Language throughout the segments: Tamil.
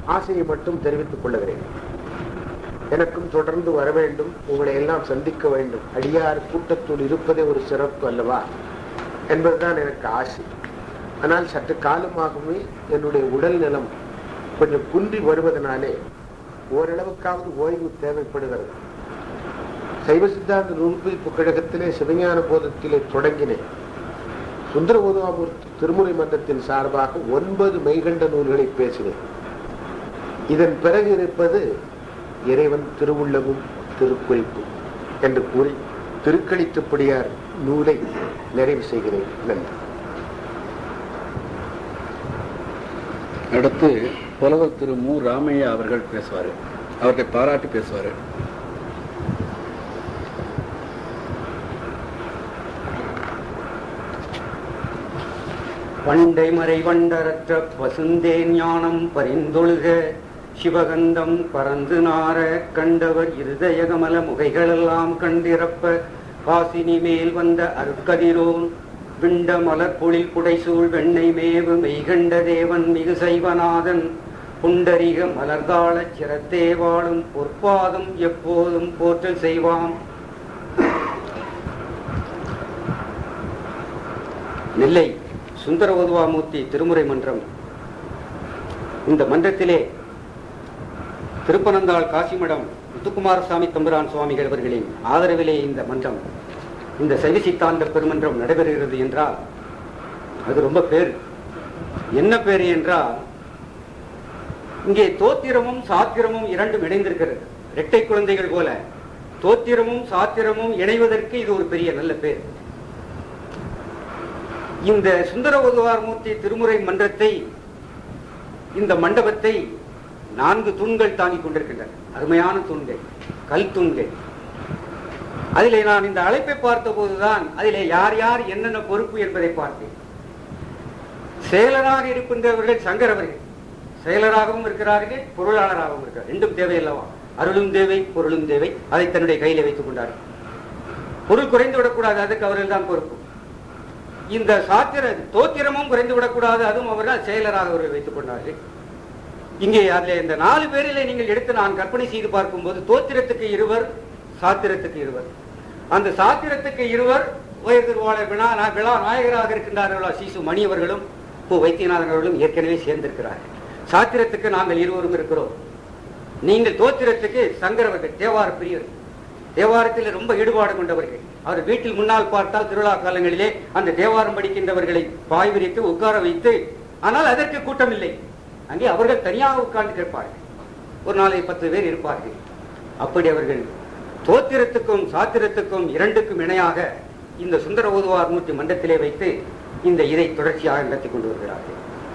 ஆசையை மட்டும் தெரிவித்துக் கொள்ளுகிறேன் எனக்கும் தொடர்ந்து வர வேண்டும் உங்களை எல்லாம் சந்திக்க வேண்டும் அடியார் கூட்டத்துள் இருப்பதே ஒரு சிறப்பு அல்லவா என்பதுதான் எனக்கு ஆசை ஆனால் சற்று காலமாகவே என்னுடைய உடல் நலம் கொஞ்சம் குன்றி வருவதனாலே ஓரளவுக்காவது ஓய்வு தேவைப்படுகிறது சைவ சித்தாந்த நூல்குறிப்பு கழகத்திலே சிவஞான போதத்திலே தொடங்கினேன் சுந்தர உதவாமூர்த்தி திருமுறை மன்றத்தின் சார்பாக ஒன்பது மெய்கண்ட நூல்களை பேசினேன் இதன் பிறகு இருப்பது இறைவன் திருவுள்ளமும் திருக்குறிப்பும் என்று கூறி திருக்களித்துப்படியார் நூலை நிறைவு செய்கிறேன் நன்றி அடுத்து புலவர் திரு மு ராமையா அவர்கள் பேசுவார் அவர்களை பாராட்டி பேசுவார் பண்டை மறை வண்டரற்ற பசுந்தேன் ஞானம் பரிந்தொழுக சிவகந்தம் பறந்து நார கண்டவர் இருதயகமல முகைகளெல்லாம் கண்டிரப்ப காசினி மேல் வந்த அருட்கதிரோன் விண்ட மலர்பொழில் புடைசூழ் வெண்ணெய் மேவு மெய்கண்ட தேவன் மிகு சைவநாதன் புண்டரிக மலர்காலச் சிரத்தே வாழும் பொற்பாதம் எப்போதும் போற்றல் செய்வான் நெல்லை சுந்தர ஓதுவாமூர்த்தி திருமுறை மன்றம் இந்த மன்றத்திலே திருப்பனந்தாள் காசிமடம் முத்துக்குமாரசாமி தம்புரான் சுவாமிகள் அவர்களின் ஆதரவிலே இந்த மன்றம் இந்த சைவ சித்தாந்த பெருமன்றம் நடைபெறுகிறது என்றால் அது ரொம்ப பேர் என்ன பேர் என்றால் இங்கே தோத்திரமும் சாத்திரமும் இரண்டும் இணைந்திருக்கிறது இரட்டை குழந்தைகள் போல தோத்திரமும் சாத்திரமும் இணைவதற்கு இது ஒரு பெரிய நல்ல பேர் இந்த சுந்தர மூர்த்தி திருமுறை மன்றத்தை இந்த மண்டபத்தை நான்கு தூண்கள் தாங்கிக் கொண்டிருக்கின்றன அருமையான தூண்கள் கல் தூண்கள் அதிலே நான் இந்த அழைப்பை பார்த்த போதுதான் அதிலே யார் யார் என்னென்ன பொறுப்பு என்பதை பார்த்தேன் செயலராக இருக்கின்றவர்கள் சங்கர் அவர்கள் செயலராகவும் இருக்கிறார்கள் பொருளாளராகவும் இருக்கிறார் ரெண்டும் தேவை அல்லவா அருளும் தேவை பொருளும் தேவை அதை தன்னுடைய கையில வைத்துக் கொண்டார்கள் பொருள் குறைந்து விடக்கூடாது அதுக்கு அவர்கள் தான் பொறுப்பு இந்த சாத்திர தோத்திரமும் குறைந்து விடக்கூடாது அதுவும் அவர்கள் செயலராக அவர்கள் வைத்துக் கொண்டார்கள் இங்கே அதுல இந்த நாலு பேரிலே நீங்கள் எடுத்து நான் கற்பனை செய்து பார்க்கும்போது தோத்திரத்துக்கு இருவர் சாத்திரத்துக்கு இருவர் அந்த சாத்திரத்துக்கு இருவர் உயர் திருவாளர் வினா நா- விழா நாயகராக இருக்கின்றார்களா சிசு மணி அவர்களும் பூ வைத்தியநாதன் அவர்களும் ஏற்கனவே சேர்ந்திருக்கிறார்கள் சாத்திரத்துக்கு நாங்கள் இருவரும் இருக்கிறோம் நீங்கள் தோத்திரத்துக்கு சங்கரவர்கள் தேவார பிரியர் தேவாரத்தில் ரொம்ப ஈடுபாடு கொண்டவர்கள் அவர் வீட்டில் முன்னால் பார்த்தால் திருவிழா காலங்களிலே அந்த தேவாரம் படிக்கின்றவர்களை பாய் விரித்து உட்கார வைத்து ஆனால் அதற்கு கூட்டம் இல்லை அங்கே அவர்கள் தனியாக உட்கார்ந்து கேட்பார்கள் ஒரு நாளை பத்து பேர் இருப்பார்கள் அப்படி அவர்கள் தோத்திரத்துக்கும் சாத்திரத்துக்கும் இரண்டுக்கும் இணையாக இந்த சுந்தர ஓதுவார் மூர்த்தி மன்றத்திலே வைத்து இந்த இதை தொடர்ச்சியாக நடத்தி கொண்டு வருகிறார்கள்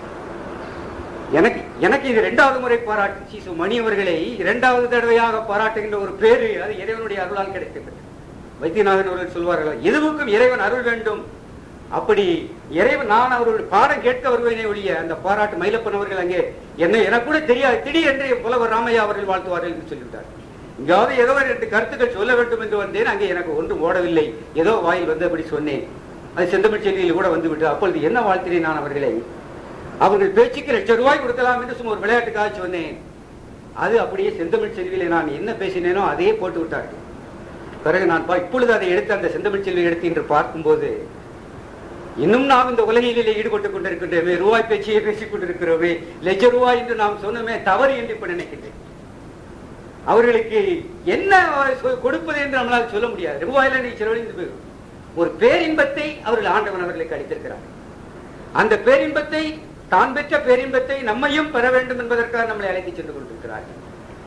எனக்கு எனக்கு இது இரண்டாவது முறை பாராட்டு சிசு மணி அவர்களை இரண்டாவது தடவையாக பாராட்டுகின்ற ஒரு பேரு அது இறைவனுடைய அருளால் கிடைக்கின்றது வைத்தியநாதன் அவர்கள் சொல்வார்கள் எதுவுக்கும் இறைவன் அருள் வேண்டும் அப்படி இறைவன் நான் அவர்கள் பாடம் கேட்க வருவேனே ஒழிய அந்த பாராட்டு மயிலப்பன் அவர்கள் அங்கே என்ன எனக்கு கூட தெரியாது திடீரென்று புலவர் ராமையா அவர்கள் வாழ்த்துவார்கள் என்று சொல்லிவிட்டார் இங்காவது ஏதோ ஒரு ரெண்டு கருத்துக்கள் சொல்ல வேண்டும் என்று வந்தேன் அங்கே எனக்கு ஒன்றும் ஓடவில்லை ஏதோ வாயில் வந்தபடி சொன்னேன் அது செந்தமிழ் செய்தியில் கூட வந்துவிட்டு அப்பொழுது என்ன வாழ்த்தினேன் நான் அவர்களை அவர்கள் பேச்சுக்கு லட்சம் ரூபாய் கொடுக்கலாம் என்று சும்மா ஒரு விளையாட்டுக்காக சொன்னேன் அது அப்படியே செந்தமிழ் செல்வியிலே நான் என்ன பேசினேனோ அதையே போட்டு விட்டார்கள் பிறகு நான் பா- இப்பொழுது அதை எடுத்து அந்த செந்தமிழ் செல்வி எடுத்து என்று பார்க்கும்போது இன்னும் நாம் இந்த உலகிலே ஈடுபட்டுக் கொண்டிருக்கின்றோமே ரூபாய் பேச்சையே பேசிக் கொண்டிருக்கிறோமே லட்ச ரூபாய் என்று நாம் சொன்னோமே தவறு என்று இப்ப நினைக்கின்றேன் அவர்களுக்கு என்ன சொ- கொடுப்பது என்று நம்மளால் சொல்ல முடியாது ரூபாயில நீ செலவழிந்து போயிடும் ஒரு பேரின்பத்தை அவர்கள் ஆண்டவன் அவர்களுக்கு அளித்திருக்கிறார் அந்த பேரின்பத்தை தான் பெற்ற பேரின்பத்தை நம்மையும் பெற வேண்டும் என்பதற்காக நம்மளை அழைத்து சென்று கொண்டிருக்கிறார்கள்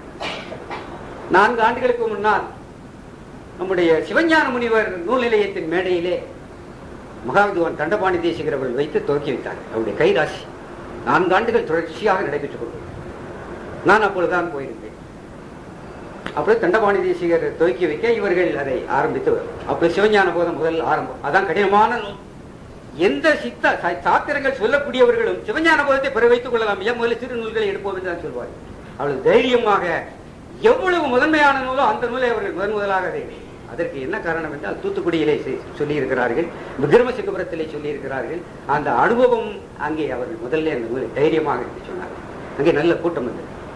நான்கு ஆண்டுகளுக்கு முன்னால் நம்முடைய சிவஞான முனிவர் நூல் நிலையத்தின் மேடையிலே மகாவிதுவான் தண்டபாணி தேசிகர் அவர்கள் வைத்து துவக்கி வைத்தார் அவருடைய கைராசி நான்கு ஆண்டுகள் தொடர்ச்சியாக நடைபெற்றுக் கொண்டது நான் அப்பொழுதுதான் போயிருந்தேன் அப்புறம் தண்டபாணி தேசிகர் துவக்கி வைக்க இவர்கள் அதை ஆரம்பித்து அப்படி சிவஞான போதம் முதல் ஆரம்பம் அதான் கடினமான நூல் எந்த சித்த சா- சாத்திரங்கள் சொல்லக்கூடியவர்களும் சிவஞான போதத்தை பிற வைத்துக் கொள்ளலாம் ஏன் முதல்ல சிறு நூல்களை எடுப்போம் என்று தான் சொல்வார் அவள் தைரியமாக எவ்வளவு முதன்மையான நூலோ அந்த நூலை அவர்கள் முதன் முதலாக அதை அதற்கு என்ன காரணம் என்றால் தூத்துக்குடியிலே செ- சொல்லியிருக்கிறார்கள் விக்ரமசிங்கபுரத்திலே சொல்லியிருக்கிறார்கள் அந்த அனுபவம் அங்கே அவர்கள் முதல்ல அந்த நூலை தைரியமாக எடுத்து சொன்னார்கள் அங்கே நல்ல கூட்டம் வந்தது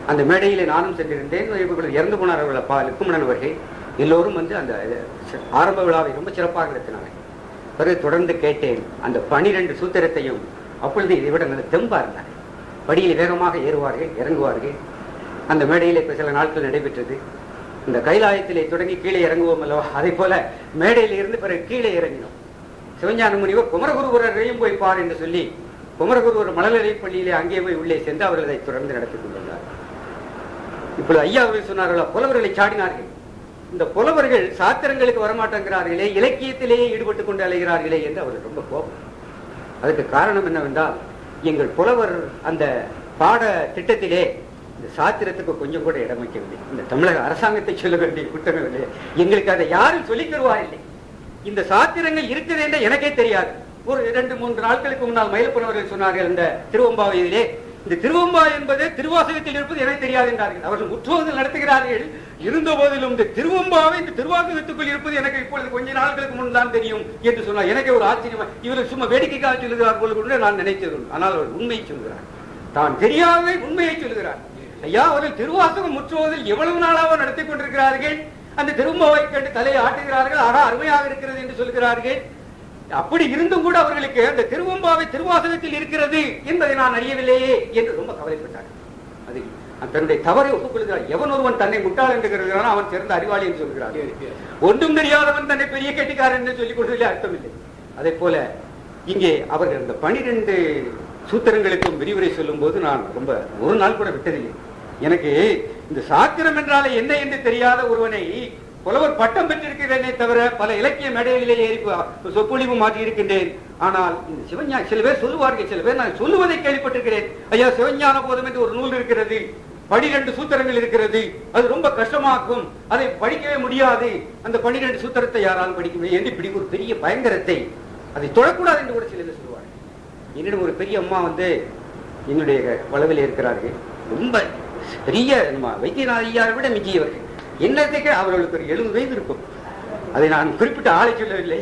அந்த மேடையிலே நானும் சென்றிருந்தேன் இவர்கள் இறந்து போனார்கள் அப்பா லுக்குமணன் அவர்கள் எல்லோரும் வந்து அந்த சி- ஆரம்ப விழாவை ரொம்ப சிறப்பாக நடத்தினார்கள் பிறகு தொடர்ந்து கேட்டேன் அந்த பனிரெண்டு சூத்திரத்தையும் அப்பொழுது இதை விட நல்ல தெம்பா இருந்தாங்க படியில் வேகமாக ஏறுவார்கள் இறங்குவார்கள் அந்த மேடையில் இப்ப சில நாட்கள் நடைபெற்றது இந்த கைலாயத்திலே தொடங்கி கீழே இறங்குவோம் அல்லவா அதே போல மேடையில் இருந்து பிறகு கீழே இறங்கினோம் சிவஞான முனிவர் குமரகுருவரையும் போய் பார் என்று சொல்லி குமரகுருவர் மலநிலை பள்ளியிலே அங்கே போய் உள்ளே சென்று அவர்கள் அதை தொடர்ந்து நடத்தி கொண்டிருந்தார் இப்பொழுது ஐயா அவர்கள் சொன்னார்களா புலவர்களை சாடினார்கள் இந்த புலவர்கள் சாத்திரங்களுக்கு வரமாட்டேங்கிறார்களே இலக்கியத்திலேயே ஈடுபட்டுக் கொண்டு அலைகிறார்களே என்று அவர்கள் ரொம்ப கோபம் அதுக்கு காரணம் என்னவென்றால் எங்கள் புலவர் அந்த பாட திட்டத்திலே இந்த சாத்திரத்துக்கு கொஞ்சம் கூட இடம் வைக்கவில்லை இந்த தமிழக அரசாங்கத்தை சொல்ல வேண்டிய குற்றமே இல்லை எங்களுக்கு அதை யாரும் சொல்லித் தருவார் இல்லை இந்த சாத்திரங்கள் இருக்குது என்று எனக்கே தெரியாது ஒரு இரண்டு மூன்று நாட்களுக்கு முன்னால் மயிலப்பனவர்கள் சொன்னார்கள் இந்த திருவம்பாவையிலே இந்த திருவம்பா என்பது திருவாசகத்தில் இருப்பது எனக்கு தெரியாது என்றார்கள் அவர்கள் முற்றுவதல் நடத்துகிறார்கள் இருந்த போதிலும் இந்த திருவம்பாவை இந்த திருவாசகத்துக்குள் இருப்பது எனக்கு இப்பொழுது கொஞ்ச நாட்களுக்கு முன் தான் தெரியும் என்று சொன்னார் எனக்கே ஒரு ஆச்சரியமா இவர்கள் சும்மா வேடிக்கைக்காக சொல்லுகிறார் போல கூட நான் நினைத்தது உண்டு. ஆனால் அவர் உண்மையை சொல்கிறார் தான் தெரியாத உண்மையை சொல்கிறார் ஐயா அவர்கள் திருவாசகம் முற்றுவதில் எவ்வளவு நாளாக நடத்தி கொண்டிருக்கிறார்கள் அந்த திரும்பாவை கண்டு தலையை ஆட்டுகிறார்கள் ஆகா அருமையாக இருக்கிறது என்று சொல்கிறார்கள் அப்படி இருந்தும் கூட அவர்களுக்கு அந்த திருவம்பாவை திருவாசகத்தில் இருக்கிறது என்பதை நான் அறியவில்லையே என்று ரொம்ப கவலைப்பட்டார் அது தன்னுடைய தவறை ஒப்புக்கொள்கிறார் எவன் ஒருவன் தன்னை முட்டாள் என்று கருதுகிறானோ அவன் சிறந்த அறிவாளி என்று சொல்கிறார் ஒன்றும் தெரியாதவன் தன்னை பெரிய கெட்டிக்காரன் என்று சொல்லிக் கொள்வதிலே அர்த்தமில்லை அதே போல இங்கே அவர்கள் அந்த பனிரெண்டு சூத்திரங்களுக்கும் விரிவுரை சொல்லும் போது நான் ரொம்ப ஒரு நாள் கூட விட்டதில்லை எனக்கு இந்த சாத்திரம் என்றாலே என்ன என்று தெரியாத ஒருவனை புலவர் பட்டம் பெற்றிருக்கிறேனே தவிர பல இலக்கிய மேடைகளிலே ஏறி ப- சொற்பொழிவு மாற்றி இருக்கின்றேன் ஆனால் இந்த சிவஞா சில பேர் சொல்லுவார்கள் சில பேர் நான் சொல்லுவதை கேள்விப்பட்டிருக்கிறேன் ஐயா சிவஞான போதம் என்று ஒரு நூல் இருக்கிறது பனிரெண்டு சூத்திரங்கள் இருக்கிறது அது ரொம்ப கஷ்டமாக்கும் அதை படிக்கவே முடியாது அந்த பனிரெண்டு சூத்திரத்தை யாராலும் படிக்க முடியாது என்று இப்படி ஒரு பெரிய பயங்கரத்தை அதை தொடக்கூடாது என்று கூட சில பேர் சொல்லுவார்கள் என்னிடம் ஒரு பெரிய அம்மா வந்து என்னுடைய வளவில் இருக்கிறார்கள் ரொம்ப பெரிய நம்ம வைத்தியநாத ஐயாவை விட மிஞ்சியவர்கள் என்னத்துக்கு அவர்களுக்கு ஒரு எழுபது வயது இருக்கும் அதை நான் குறிப்பிட்ட ஆளை சொல்லவில்லை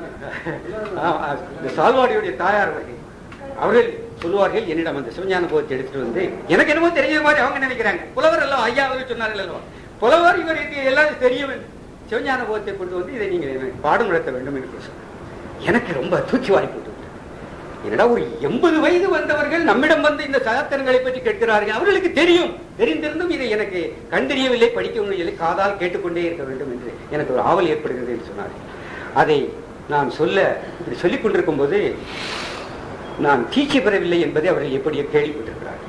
ஆமா, இந்த சால்வாடியுடைய தாயார் அவர்கள் அவர்கள் சொல்லுவார்கள் என்னிடம் அந்த சிவஞான போகத்தை எடுத்துட்டு வந்து எனக்கு என்னமோ தெரிஞ்ச மாதிரி அவங்க நினைக்கிறாங்க புலவர் எல்லாம் ஐயா அவர்கள் சொன்னார்கள் அல்லவா புலவர் இவருக்கு எல்லாம் தெரியும் சிவஞான போகத்தை கொண்டு வந்து இதை நீங்க எனக்கு பாடம் நடத்த வேண்டும் என்று சொன்னார் எனக்கு ரொம்ப தூக்கி வாரி போட்டு விட்டது. என்னடா ஒரு எண்பது வயது வந்தவர்கள் நம்மிடம் வந்து இந்த சாத்திரங்களை பற்றி கேட்கிறார்கள் அவர்களுக்கு தெரியும் தெரிந்திருந்தும் இதை எனக்கு கண்டறியவில்லை படிக்க முடியவில்லை காதால் கேட்டுக்கொண்டே இருக்க வேண்டும் என்று எனக்கு ஒரு ஆவல் ஏற்படுகிறது என்று சொன்னார்கள் அதை நான் சொல்ல இப்படி சொல்லிக் கொண்டிருக்கும் போது நான் தீட்சை பெறவில்லை என்பதை அவர்கள் எப்படியோ கேள்விப்பட்டிருக்கிறார்கள்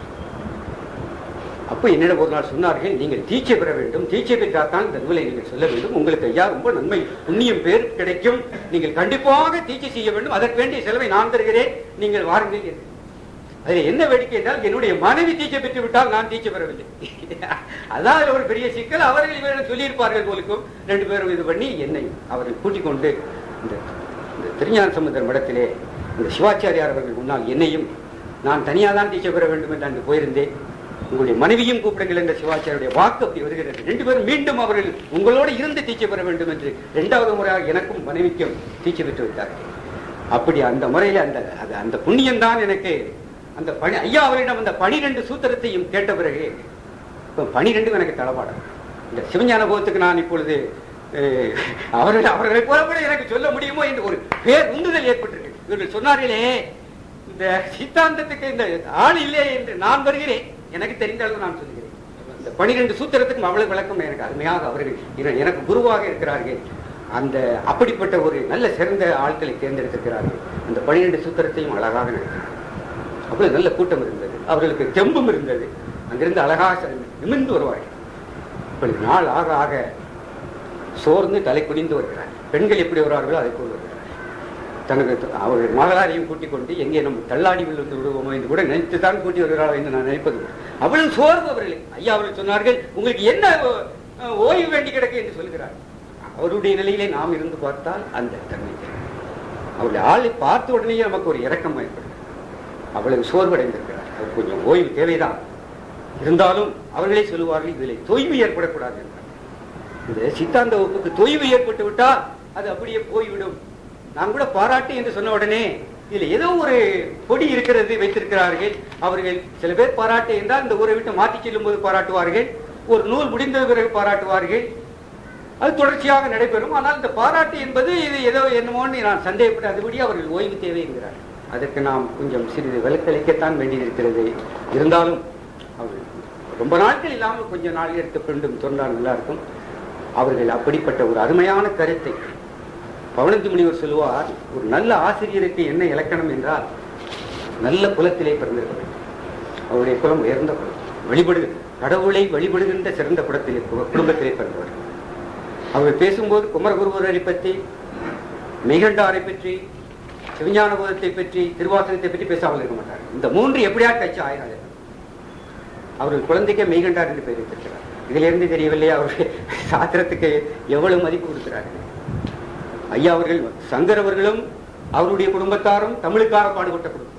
அப்போ என்னிடம் ஒரு நாள் சொன்னார்கள் நீங்கள் தீட்சை பெற வேண்டும் தீட்சை பெற்றால்தான் இந்த நூலை நீங்கள் சொல்ல வேண்டும் உங்களுக்கு ஐயா ரொம்ப நன்மை புண்ணியம் பேர் கிடைக்கும் நீங்கள் கண்டிப்பாக தீட்சை செய்ய வேண்டும் அதற்கு வேண்டிய செலவை நான் தருகிறேன் நீங்கள் வாருங்கள் என்று அதில் என்ன வேடிக்கை என்றால் என்னுடைய மனைவி தீட்சை பெற்று விட்டால் நான் தீட்சை பெறவில்லை அதான் அதுல ஒரு பெரிய சிக்கல் அவர்கள் இவரிடம் சொல்லியிருப்பார்கள் போலுக்கும் ரெண்டு பேரும் இது பண்ணி என்னை அவர்கள் கூட்டிக் கொண்டு இந்த இந்த திருஞான சமுத்திர மடத்திலே இந்த சிவாச்சாரியார் அவர்கள் முன்னால் என்னையும் நான் தனியாக தான் தீட்சை பெற வேண்டும் என்று அங்கு போயிருந்தேன் உங்களுடைய மனைவியும் கூப்பிடுங்கள் என்ற சிவாச்சாரியுடைய வாக்கு அப்படி வருகிறது ரெண்டு பேரும் மீண்டும் அவர்கள் உங்களோடு இருந்து தீட்சை பெற வேண்டும் என்று இரண்டாவது முறையாக எனக்கும் மனைவிக்கும் தீட்சை பெற்று விட்டார்கள் அப்படி அந்த முறையில் அந்த அது அந்த புண்ணியம் தான் எனக்கு அந்த பணி ஐயா அவரிடம் அந்த பனிரெண்டு சூத்திரத்தையும் கேட்ட பிறகு இப்ப பனிரெண்டும் எனக்கு தளபாடம் இந்த சிவஞான போகத்துக்கு நான் இப்பொழுது அஹ், அவர்கள் அவர்களை போல கூட எனக்கு சொல்ல முடியுமோ என்று ஒரு பேர் உந்துதல் ஏற்பட்டிருக்கு இவர்கள் சொன்னார்களே இந்த சித்தாந்தத்துக்கு இந்த ஆள் இல்லை என்று நான் வருகிறேன் எனக்கு தெரிந்த அளவு நான் சொல்லுகிறேன் இந்த பனிரெண்டு சூத்திரத்துக்கும் அவ்வளவு விளக்கம் எனக்கு அருமையாக அவர்கள் இர- எனக்கு குருவாக இருக்கிறார்கள் அந்த அப்படிப்பட்ட ஒரு நல்ல சிறந்த ஆட்களை தேர்ந்தெடுத்திருக்கிறார்கள் அந்த பனிரெண்டு சூத்திரத்தையும் அழகாக நடத்தினார்கள் அவ்வளவு நல்ல கூட்டம் இருந்தது அவர்களுக்கு தெம்பும் இருந்தது அங்கிருந்து அழகாக செ- நிமிர்ந்து வருவார்கள் இப்படி நாள் ஆக ஆக சோர்ந்து தலை குனிந்து வருகிறார் பெண்கள் எப்படி வருவார்களோ அதை போல் வருகிறார் தனக்கு த- அவர்கள் மகளாரையும் கூட்டிக் கொண்டு எங்கே நம்ம தள்ளாடி விழுந்து விடுவோமோ என்று கூட நினைத்து தான் கூட்டி வருகிறாளோ என்று நான் நினைப்பது உண்டு. அவ்வளவு சோர்வு அவர்களே ஐயா அவர்கள் சொன்னார்கள் உங்களுக்கு என்ன அஹ், ஓய்வு வேண்டி கிடக்கு என்று சொல்கிறார் அவருடைய நிலையிலே நாம் இருந்து பார்த்தால் அந்த தன்மை தெரியும். அவருடைய ஆளை பார்த்த உடனே நமக்கு ஒரு இரக்கம் ஏற்படும் அவ்வளவு சோர்வடைந்திருக்கிறார் அவர் கொஞ்சம் ஓய்வு தேவைதான் இருந்தாலும் அவர்களே சொல்லுவார்கள் இதில் தொய்வு ஏற்படக்கூடாது என்றார். இந்த சித்தாந்த வகுப்புக்கு தொய்வு ஏற்பட்டு விட்டால் அது அப்படியே போய்விடும் நான் கூட பாராட்டு என்று சொன்ன உடனே இதுல ஏதோ ஒரு கொடி இருக்கிறது வைத்திருக்கிறார்கள் அவர்கள் சில பேர் பாராட்டு என்றால் இந்த ஊரை விட்டு மாற்றி செல்லும் போது பாராட்டுவார்கள் ஒரு நூல் முடிந்த பிறகு பாராட்டுவார்கள் அது தொடர்ச்சியாக நடைபெறும் ஆனால் இந்த பாராட்டு என்பது இது ஏதோ என்னமோன்னு நான் சந்தேகப்பட்டு அதுபடி அவர்கள் ஓய்வு தேவை என்கிறார் அதற்கு நாம் கொஞ்சம் சிறிது விலக்களிக்கத்தான் வேண்டியிருக்கிறது இருந்தாலும் அவர்கள் ரொம்ப நாட்கள் இல்லாமல் கொஞ்ச நாள் எடுக்க வேண்டும் சொன்னால் நல்லா இருக்கும் அவர்கள் அப்படிப்பட்ட ஒரு அருமையான கருத்தை பவனந்தி முனிவர் சொல்லுவார் ஒரு நல்ல ஆசிரியருக்கு என்ன இலக்கணம் என்றால் நல்ல குலத்திலே பிறந்திருக்க வேண்டும் அவருடைய குலம் உயர்ந்த குலம் வழிபடு கடவுளை வழிபடுகின்ற சிறந்த குலத்திலே குடும்பத்திலே பிறந்தவர் அவர் பேசும்போது குமரகுருவரை பற்றி மெய்கண்டாரை பற்றி சிவஞான போதத்தை பற்றி திருவாசகத்தை பற்றி பேசாமல் இருக்க மாட்டார் இந்த மூன்று எப்படியா கட்சி ஆயிராது அவர்கள் குழந்தைக்கே மெய்கண்டார் என்று பெயர் வைத்திருக்கிறார் இதுல இருந்து தெரியவில்லையா அவருடைய சாத்திரத்துக்கு எவ்வளவு மதிப்பு கொடுக்கிறார்கள் ஐயா அவர்கள் சங்கர் அவர்களும் அவருடைய குடும்பத்தாரும் தமிழுக்காக பாடுபட்ட குடும்பம்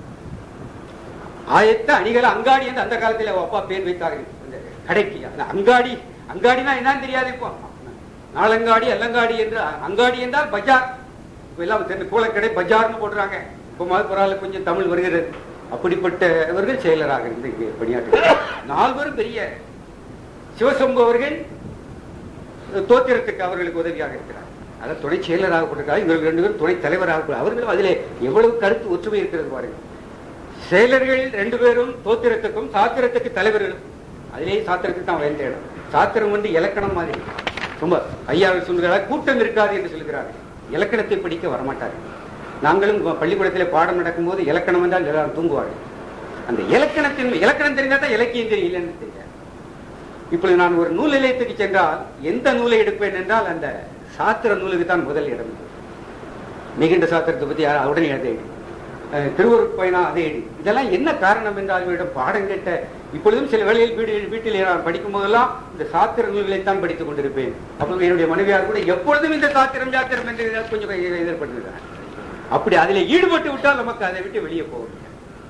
ஆயத்த அணிகள் அங்காடி என்று அந்த காலத்தில் அவ அப்பா பேர் வைத்தார்கள் அந்த கடைக்கு அந்த அங்காடி அங்காடினா என்னன்னு தெரியாது இப்போ நாளங்காடி அல்லங்காடி என்று அங்காடி என்றால் பஜார் இப்ப எல்லாம் தெரிஞ்ச கூலக்கடை பஜார்னு போடுறாங்க இப்போ மாதிரி பரவாயில்ல கொஞ்சம் தமிழ் வருகிறது அப்படிப்பட்டவர்கள் செயலராக இருந்து இங்கே பணியாற்றுகிறார் நால்வரும் பெரிய சிவசம்பு அவர்கள் தோத்திரத்துக்கு அவர்களுக்கு உதவியாக இருக்கிறார் அதாவது துணை செயலராக போட்டிருக்காங்க இவர்கள் ரெண்டு பேரும் துணை தலைவராக போட்டு- அவர்களும் அதிலே எவ்வளவு கருத்து ஒற்றுமை இருக்கிறது பாருங்கள் செயலர்கள் ரெண்டு பேரும் தோத்திரத்துக்கும் சாத்திரத்துக்கு தலைவர்களும் அதிலேயே சாத்திரத்துக்கு தான் வேண்டிய இடம் சாத்திரம் வந்து இலக்கணம் மாதிரி ரொம்ப ஐயா அவர்கள் சொல்கிறார் கூட்டம் இருக்காது என்று சொல்கிறார்கள் இலக்கணத்தை படிக்க வரமாட்டார்கள் நாங்களும் பள்ளிக்கூடத்திலே பாடம் நடக்கும்போது இலக்கணம் என்றால் எல்லாரும் தூங்குவார்கள் அந்த இலக்கணத்தின் இலக்கணம் தெரிந்தால் தான் இலக்கியம் தெரியலன்னு தெரியாது இப்பொழுது நான் ஒரு நூல் நிலையத்துக்கு சென்றால் எந்த நூலை எடுப்பேன் என்றால் அந்த சாத்திர நூலுக்கு தான் முதல் இடம் மிகுந்த சாத்திரத்தை பத்தி யார் உடனே அதை எடு அஹ் திருவருட் பயணா அதை எடு இதெல்லாம் என்ன காரணம் என்றால் இவரிடம் பாடம் கேட்ட இப்பொழுதும் சில வேளையில் வீடு வீட்டில் நான் படிக்கும் போதெல்லாம் இந்த சாத்திர நூல்களை தான் படித்துக் கொண்டிருப்பேன் அப்போ என்னுடைய மனைவியார் கூட எப்பொழுதும் இந்த சாத்திரம் சாத்திரம் என்று ஏதாவது கொஞ்சம் எதிர்பட்டிருக்கிறார் அப்படி அதில் ஈடுபட்டு விட்டால் நமக்கு அதை விட்டு வெளியே போக முடியாது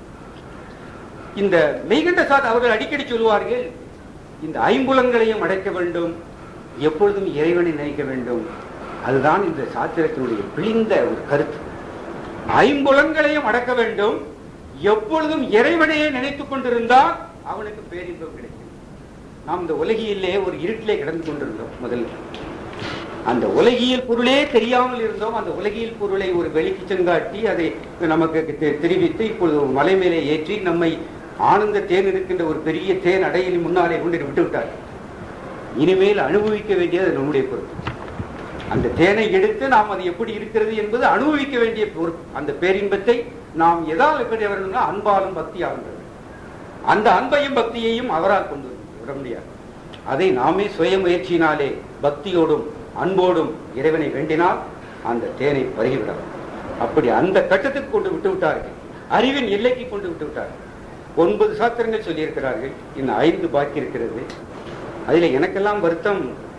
இந்த மெய்கண்ட சாத் அவர்கள் அடிக்கடி சொல்லுவார்கள் இந்த ஐம்புலங்களையும் அடைக்க வேண்டும் எப்பொழுதும் இறைவனை நினைக்க வேண்டும் அதுதான் இந்த சாத்திரத்தினுடைய பிழிந்த ஒரு கருத்து ஐம்புலங்களையும் அடக்க வேண்டும் எப்பொழுதும் இறைவனையே நினைத்துக் கொண்டிருந்தால் அவனுக்கு பேரின்பம் கிடைக்கும் நாம் இந்த உலகியிலே ஒரு இருட்டிலே கிடந்து கொண்டிருந்தோம் முதல்ல அந்த உலகியல் பொருளே தெரியாமல் இருந்தோம் அந்த உலகியல் பொருளை ஒரு வெளிக்கு செங்காட்டி அதை நமக்கு தெ- தெரிவித்து இப்பொழுது ஒரு மலை மேலே ஏற்றி நம்மை ஆனந்த தேன் இருக்கின்ற ஒரு பெரிய தேன் அடையில் முன்னாலே கொண்டு விட்டு விட்டார் இனிமேல் அனுபவிக்க வேண்டியது நம்முடைய பொறுப்பு அந்த தேனை எடுத்து நாம் அது எப்படி இருக்கிறது என்பது அனுபவிக்க வேண்டிய பொறுப்பு அந்த பேரின்பத்தை நாம் எதால் எப்படி வரணும்னா அன்பாலும் பக்தியாலும் பெற வேண்டும். அந்த அன்பையும் பக்தியையும் அவரால் கொண்டு வந்து விட முடியாது அதை நாமே சுய முயற்சியினாலே பக்தியோடும் அன்போடும் இறைவனை வேண்டினால் அந்த தேனை பருகிவிடலாம் அப்படி அந்த கட்டத்துக்கு கொண்டு விட்டு விட்டார்கள் அறிவின் எல்லைக்கு கொண்டு விட்டு விட்டார்கள் ஒன்பது சாத்திரங்கள் சொல்லியிருக்கிறார்கள் இன்னும் ஐந்து பாக்கி இருக்கிறது அதில் எனக்கெல்லாம் வருத்தம்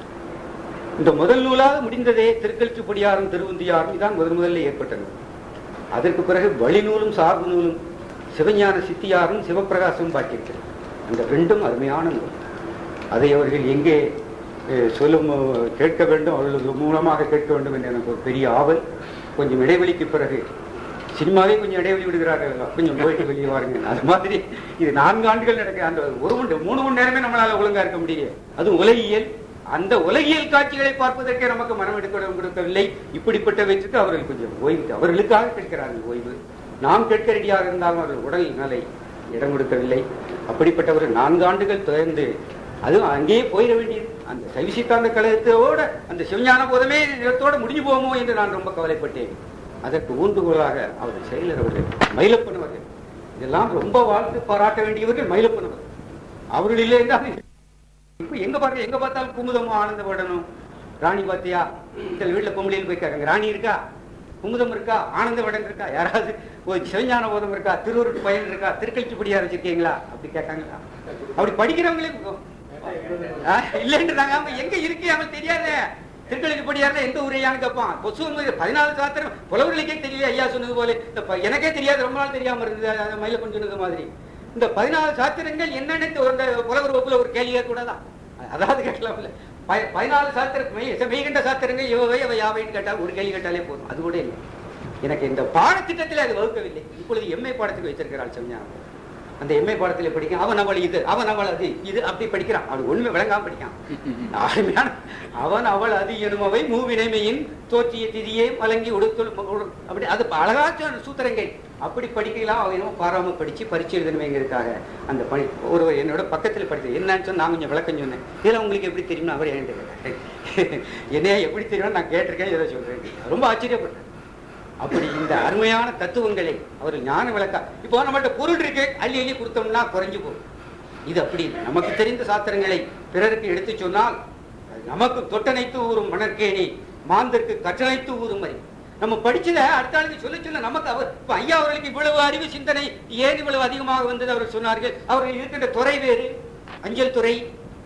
இந்த முதல் நூலாக முடிந்ததே திருக்கல்ச்சுப்படியாரும் திருவுந்தியாரும் இதான் முதன் முதல்ல ஏற்பட்டது அதற்கு பிறகு வழிநூலும் சார்பு நூலும் சிவஞான சித்தியாரும் சிவப்பிரகாசமும் பாக்கியிருக்கிறது அந்த ரெண்டும் அருமையான நூல் அதை அவர்கள் எங்கே அஹ், சொல்லும் அஹ், கேட்க வேண்டும் அவர்கள் மூலமாக கேட்க வேண்டும் என்று எனக்கு ஒரு பெரிய ஆவல் கொஞ்சம் இடைவெளிக்கு பிறகு சினிமாவே கொஞ்சம் இடைவெளி விடுகிறார்கள் கொஞ்சம் போயிட்டு வெளியே வாருங்க அது மாதிரி இது நான்கு ஆண்டுகள் நடக்க அந்த ஒரு மணி மூணு மணி நேரமே நம்மளால ஒழுங்கா இருக்க முடியல அதுவும் உலகியல் அந்த உலகியல் காட்சிகளை பார்ப்பதற்கே நமக்கு மனம் எடுக்க கொடுக்கவில்லை இப்படிப்பட்ட வச்சுட்டு அவர்கள் கொஞ்சம் ஓய்வு அவர்களுக்காக கேட்கிறார்கள் ஓய்வு நாம் கேட்க ரெடியாக இருந்தாலும் அவர்கள் உடல் நிலை இடம் கொடுக்கவில்லை அப்படிப்பட்ட ஒரு நான்கு ஆண்டுகள் தொடர்ந்து அதுவும் அங்கேயே போயிட வேண்டியது அந்த சைவசித்தாந்த கழகத்தோட அந்த சிவஞான போதமே இதத்தோட முடிஞ்சு போகுமோ என்று நான் ரொம்ப கவலைப்பட்டேன் அதற்கு ஊன்றுகோலாக அவர்கள் செயலர் அவர்கள் மயிலப்பன் அவர்கள் இதெல்லாம் ரொம்ப வாழ்த்து பாராட்ட வேண்டியவர்கள் மயிலப்பன் அவர்கள் அவர்கள் இல்லை என்றால் இப்ப எங்க பாருங்க எங்க பார்த்தாலும் குமுதமும் ஆனந்தப்படணும் ராணி பாத்தியா சில வீட்டுல பொம்பளையில் போய் கேட்காங்க ராணி இருக்கா குமுதம் இருக்கா ஆனந்தவடன் இருக்கா யாராவது ஒரு சிவஞான போதம் இருக்கா திருவருட்டு பயன் இருக்கா திருக்கழிச்சுப்படியா வச்சிருக்கீங்களா அப்படி கேட்காங்களா அப்படி படிக்கிறவங்களே ஆ, இல்லைன்றாங்க ஆமா எங்க இருக்கு அவன் தெரியாதே திருக்கழிச்சுப்படியாருல எந்த உரையான்னு கேட்பான் கொசு பதினாலு சாத்திரம் புலவர்களுக்கே தெரியல ஐயா சொன்னது போல இந்த ப- எனக்கே தெரியாது ரொம்ப நாள் தெரியாம இருந்தது அது மயிலப்பன் சொன்னது மாதிரி இந்த பதினாலு சாத்திரங்கள் என்னன்னு அந்த புலவர் வகுப்புல ஒரு கேள்வி கூடாதான் அதாவது கேட்கலாம்ல ப- பதினாலு சாத்திரம் மெய் மெய்கண்ட சாத்திரங்கள் இவை அவை யாவைன்னு கேட்டா ஒரு கேள்வி கேட்டாலே போதும் அது கூட இல்லை எனக்கு இந்த பாடத்திட்டத்தில் அது வகுக்கவில்லை இப்பொழுது எம்ஏ பாடத்துக்கு வைத்திருக்கிறாள் செஞ்ஞானம் அந்த எம்ஏ பாடத்தில் படிக்க அவன் அவள் இது அவன் அவள் அது இது அப்படி படிக்கிறான் அவன் ஒண்ணுமே விளங்காம படிக்கான் அருமையான அவன் அவள் அது எனுமவை மூவினைமையின் தோற்றிய திதியே மலங்கி உடுத்தல் அப்படி அது அழகா சொன்ன சூத்திரங்கை அப்படி படிக்கலாம் அவன் என்னமோ பாராம படிச்சு பரிச்சு எழுதணுமேங்கிறதுக்காக அந்த பணி ஒருவர் என்னோட பக்கத்தில் படித்தது என்னன்னு சொன்னா நான் கொஞ்சம் விளக்கம் சொன்னேன் இதெல்லாம் உங்களுக்கு எப்படி தெரியும்னு அவர் என்கிட்ட கேட்டார் என்னையா எப்படி தெரியும்னு நான் கேட்டிருக்கேன் ஏதோ சொல்றேன் ரொம்ப ஆச்சரியப்பட்டேன் அப்படி இந்த அருமையான தத்துவங்களை அவர் ஞான விளக்கா இப்போ நம்மள்ட்ட பொருள் இருக்கு அள்ளி அள்ளி கொடுத்தோம்னா குறைஞ்சு போகும் இது அப்படி இல்லை. நமக்கு தெரிந்த சாஸ்திரங்களை பிறருக்கு எடுத்து சொன்னால் அது நமக்கு தொட்டனைத்து ஊறும் மணற்கேணி மாந்தருக்கு கற்றனைத்து ஊறும் வரை நம்ம படிச்சத அடுத்த ஆளுக்கு சொல்ல சொல்ல நமக்கு அவர் இப்ப ஐயா அவர்களுக்கு இவ்வளவு அறிவு சிந்தனை ஏன் இவ்வளவு அதிகமாக வந்தது அவர் சொன்னார்கள் அவர்கள் இருக்கின்ற துறை வேறு அஞ்சல் துறை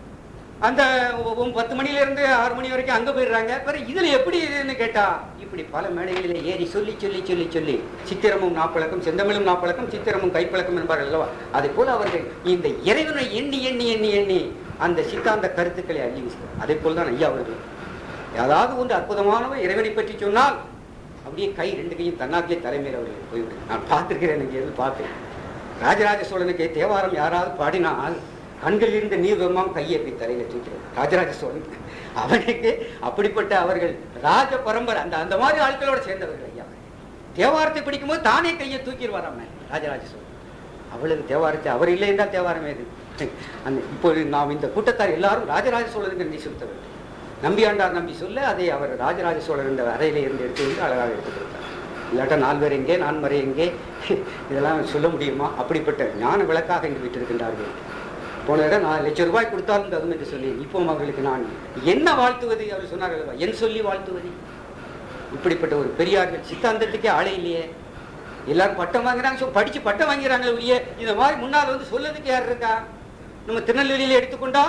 அந்த ஒ- ஒ- பத்து மணில இருந்து ஆறு மணி வரைக்கும் அங்க போயிடுறாங்க பிறகு இதுல எப்படி இதுன்னு கேட்டா இப்படி பல மேடைகளில் ஏறி சொல்லி சொல்லி சொல்லி சொல்லி சித்திரமும் நாப்பழக்கம் செந்தமிழும் நாப்பழக்கம் சித்திரமும் கைப்பழக்கம் என்பார்கள் அல்லவா அதே போல அவர்கள் இந்த இறைவனை எண்ணி எண்ணி எண்ணி எண்ணி அந்த சித்தாந்த கருத்துக்களை அள்ளி வீசுகிறார் அதே போல தான் ஐயா அவர்கள் ஏதாவது ஒன்று அற்புதமானவர் இறைவனை பற்றி சொன்னால் அப்படியே கை ரெண்டு கையும் தன்னாக்கிலே தலைமையில் அவர்கள் போய்விடும் நான் பார்த்திருக்கிறேன் எனக்கு எது பார்த்தேன் ராஜராஜ சோழனுக்கு தேவாரம் யாராவது பாடினால் கண்களில் இருந்த நீர் வெம்மாம் கையை அப்படி தலையில தூக்கிறது ராஜராஜ சோழன் அவனுக்கு அப்படிப்பட்ட அவர்கள் ராஜ பரம்பரை அந்த அந்த மாதிரி ஆட்களோட சேர்ந்தவர்கள் ஐயா அவர்கள். தேவாரத்தை படிக்கும்போது தானே கையை தூக்கிடுவாராம ராஜராஜ சோழன் அவ்வளவு தேவாரத்தை அவர் இல்லை என்றால் தேவாரம் ஏது அந்த இப்போது நாம் இந்த கூட்டத்தார் எல்லாரும் ராஜராஜ சோழனுக்கு நன்றி செலுத்த வேண்டும் நம்பியாண்டார் நம்பி சொல்ல அதை அவர் ராஜராஜ சோழர் இந்த அறையில இருந்து எடுத்து வந்து அழகாக எடுத்து கொடுத்தார் இல்லாட்டா நால்வர் எங்கே நான்மறை எங்கே இதெல்லாம் சொல்ல முடியுமா அப்படிப்பட்ட ஞான விளக்காக இங்கு விட்டிருக்கின்றார்கள் போன இடம் நாலு லட்சம் ரூபாய் கொடுத்தாலும் தகும் என்று சொல்லி இப்போ அவர்களுக்கு நான் என்ன வாழ்த்துவது அவர் சொன்னார்கள் அல்லவா, என் சொல்லி வாழ்த்துவது இப்படிப்பட்ட ஒரு பெரியார்கள் சித்தாந்தத்துக்கே ஆளே இல்லையே எல்லாரும் பட்டம் வாங்குறாங்க so படிச்சு பட்டம் வாங்கிறாங்களே ஒழிய இந்த மாதிரி முன்னால் வந்து சொல்லதுக்கு யார் இருக்கா நம்ம திருநெல்வேலியில எடுத்துக்கொண்டா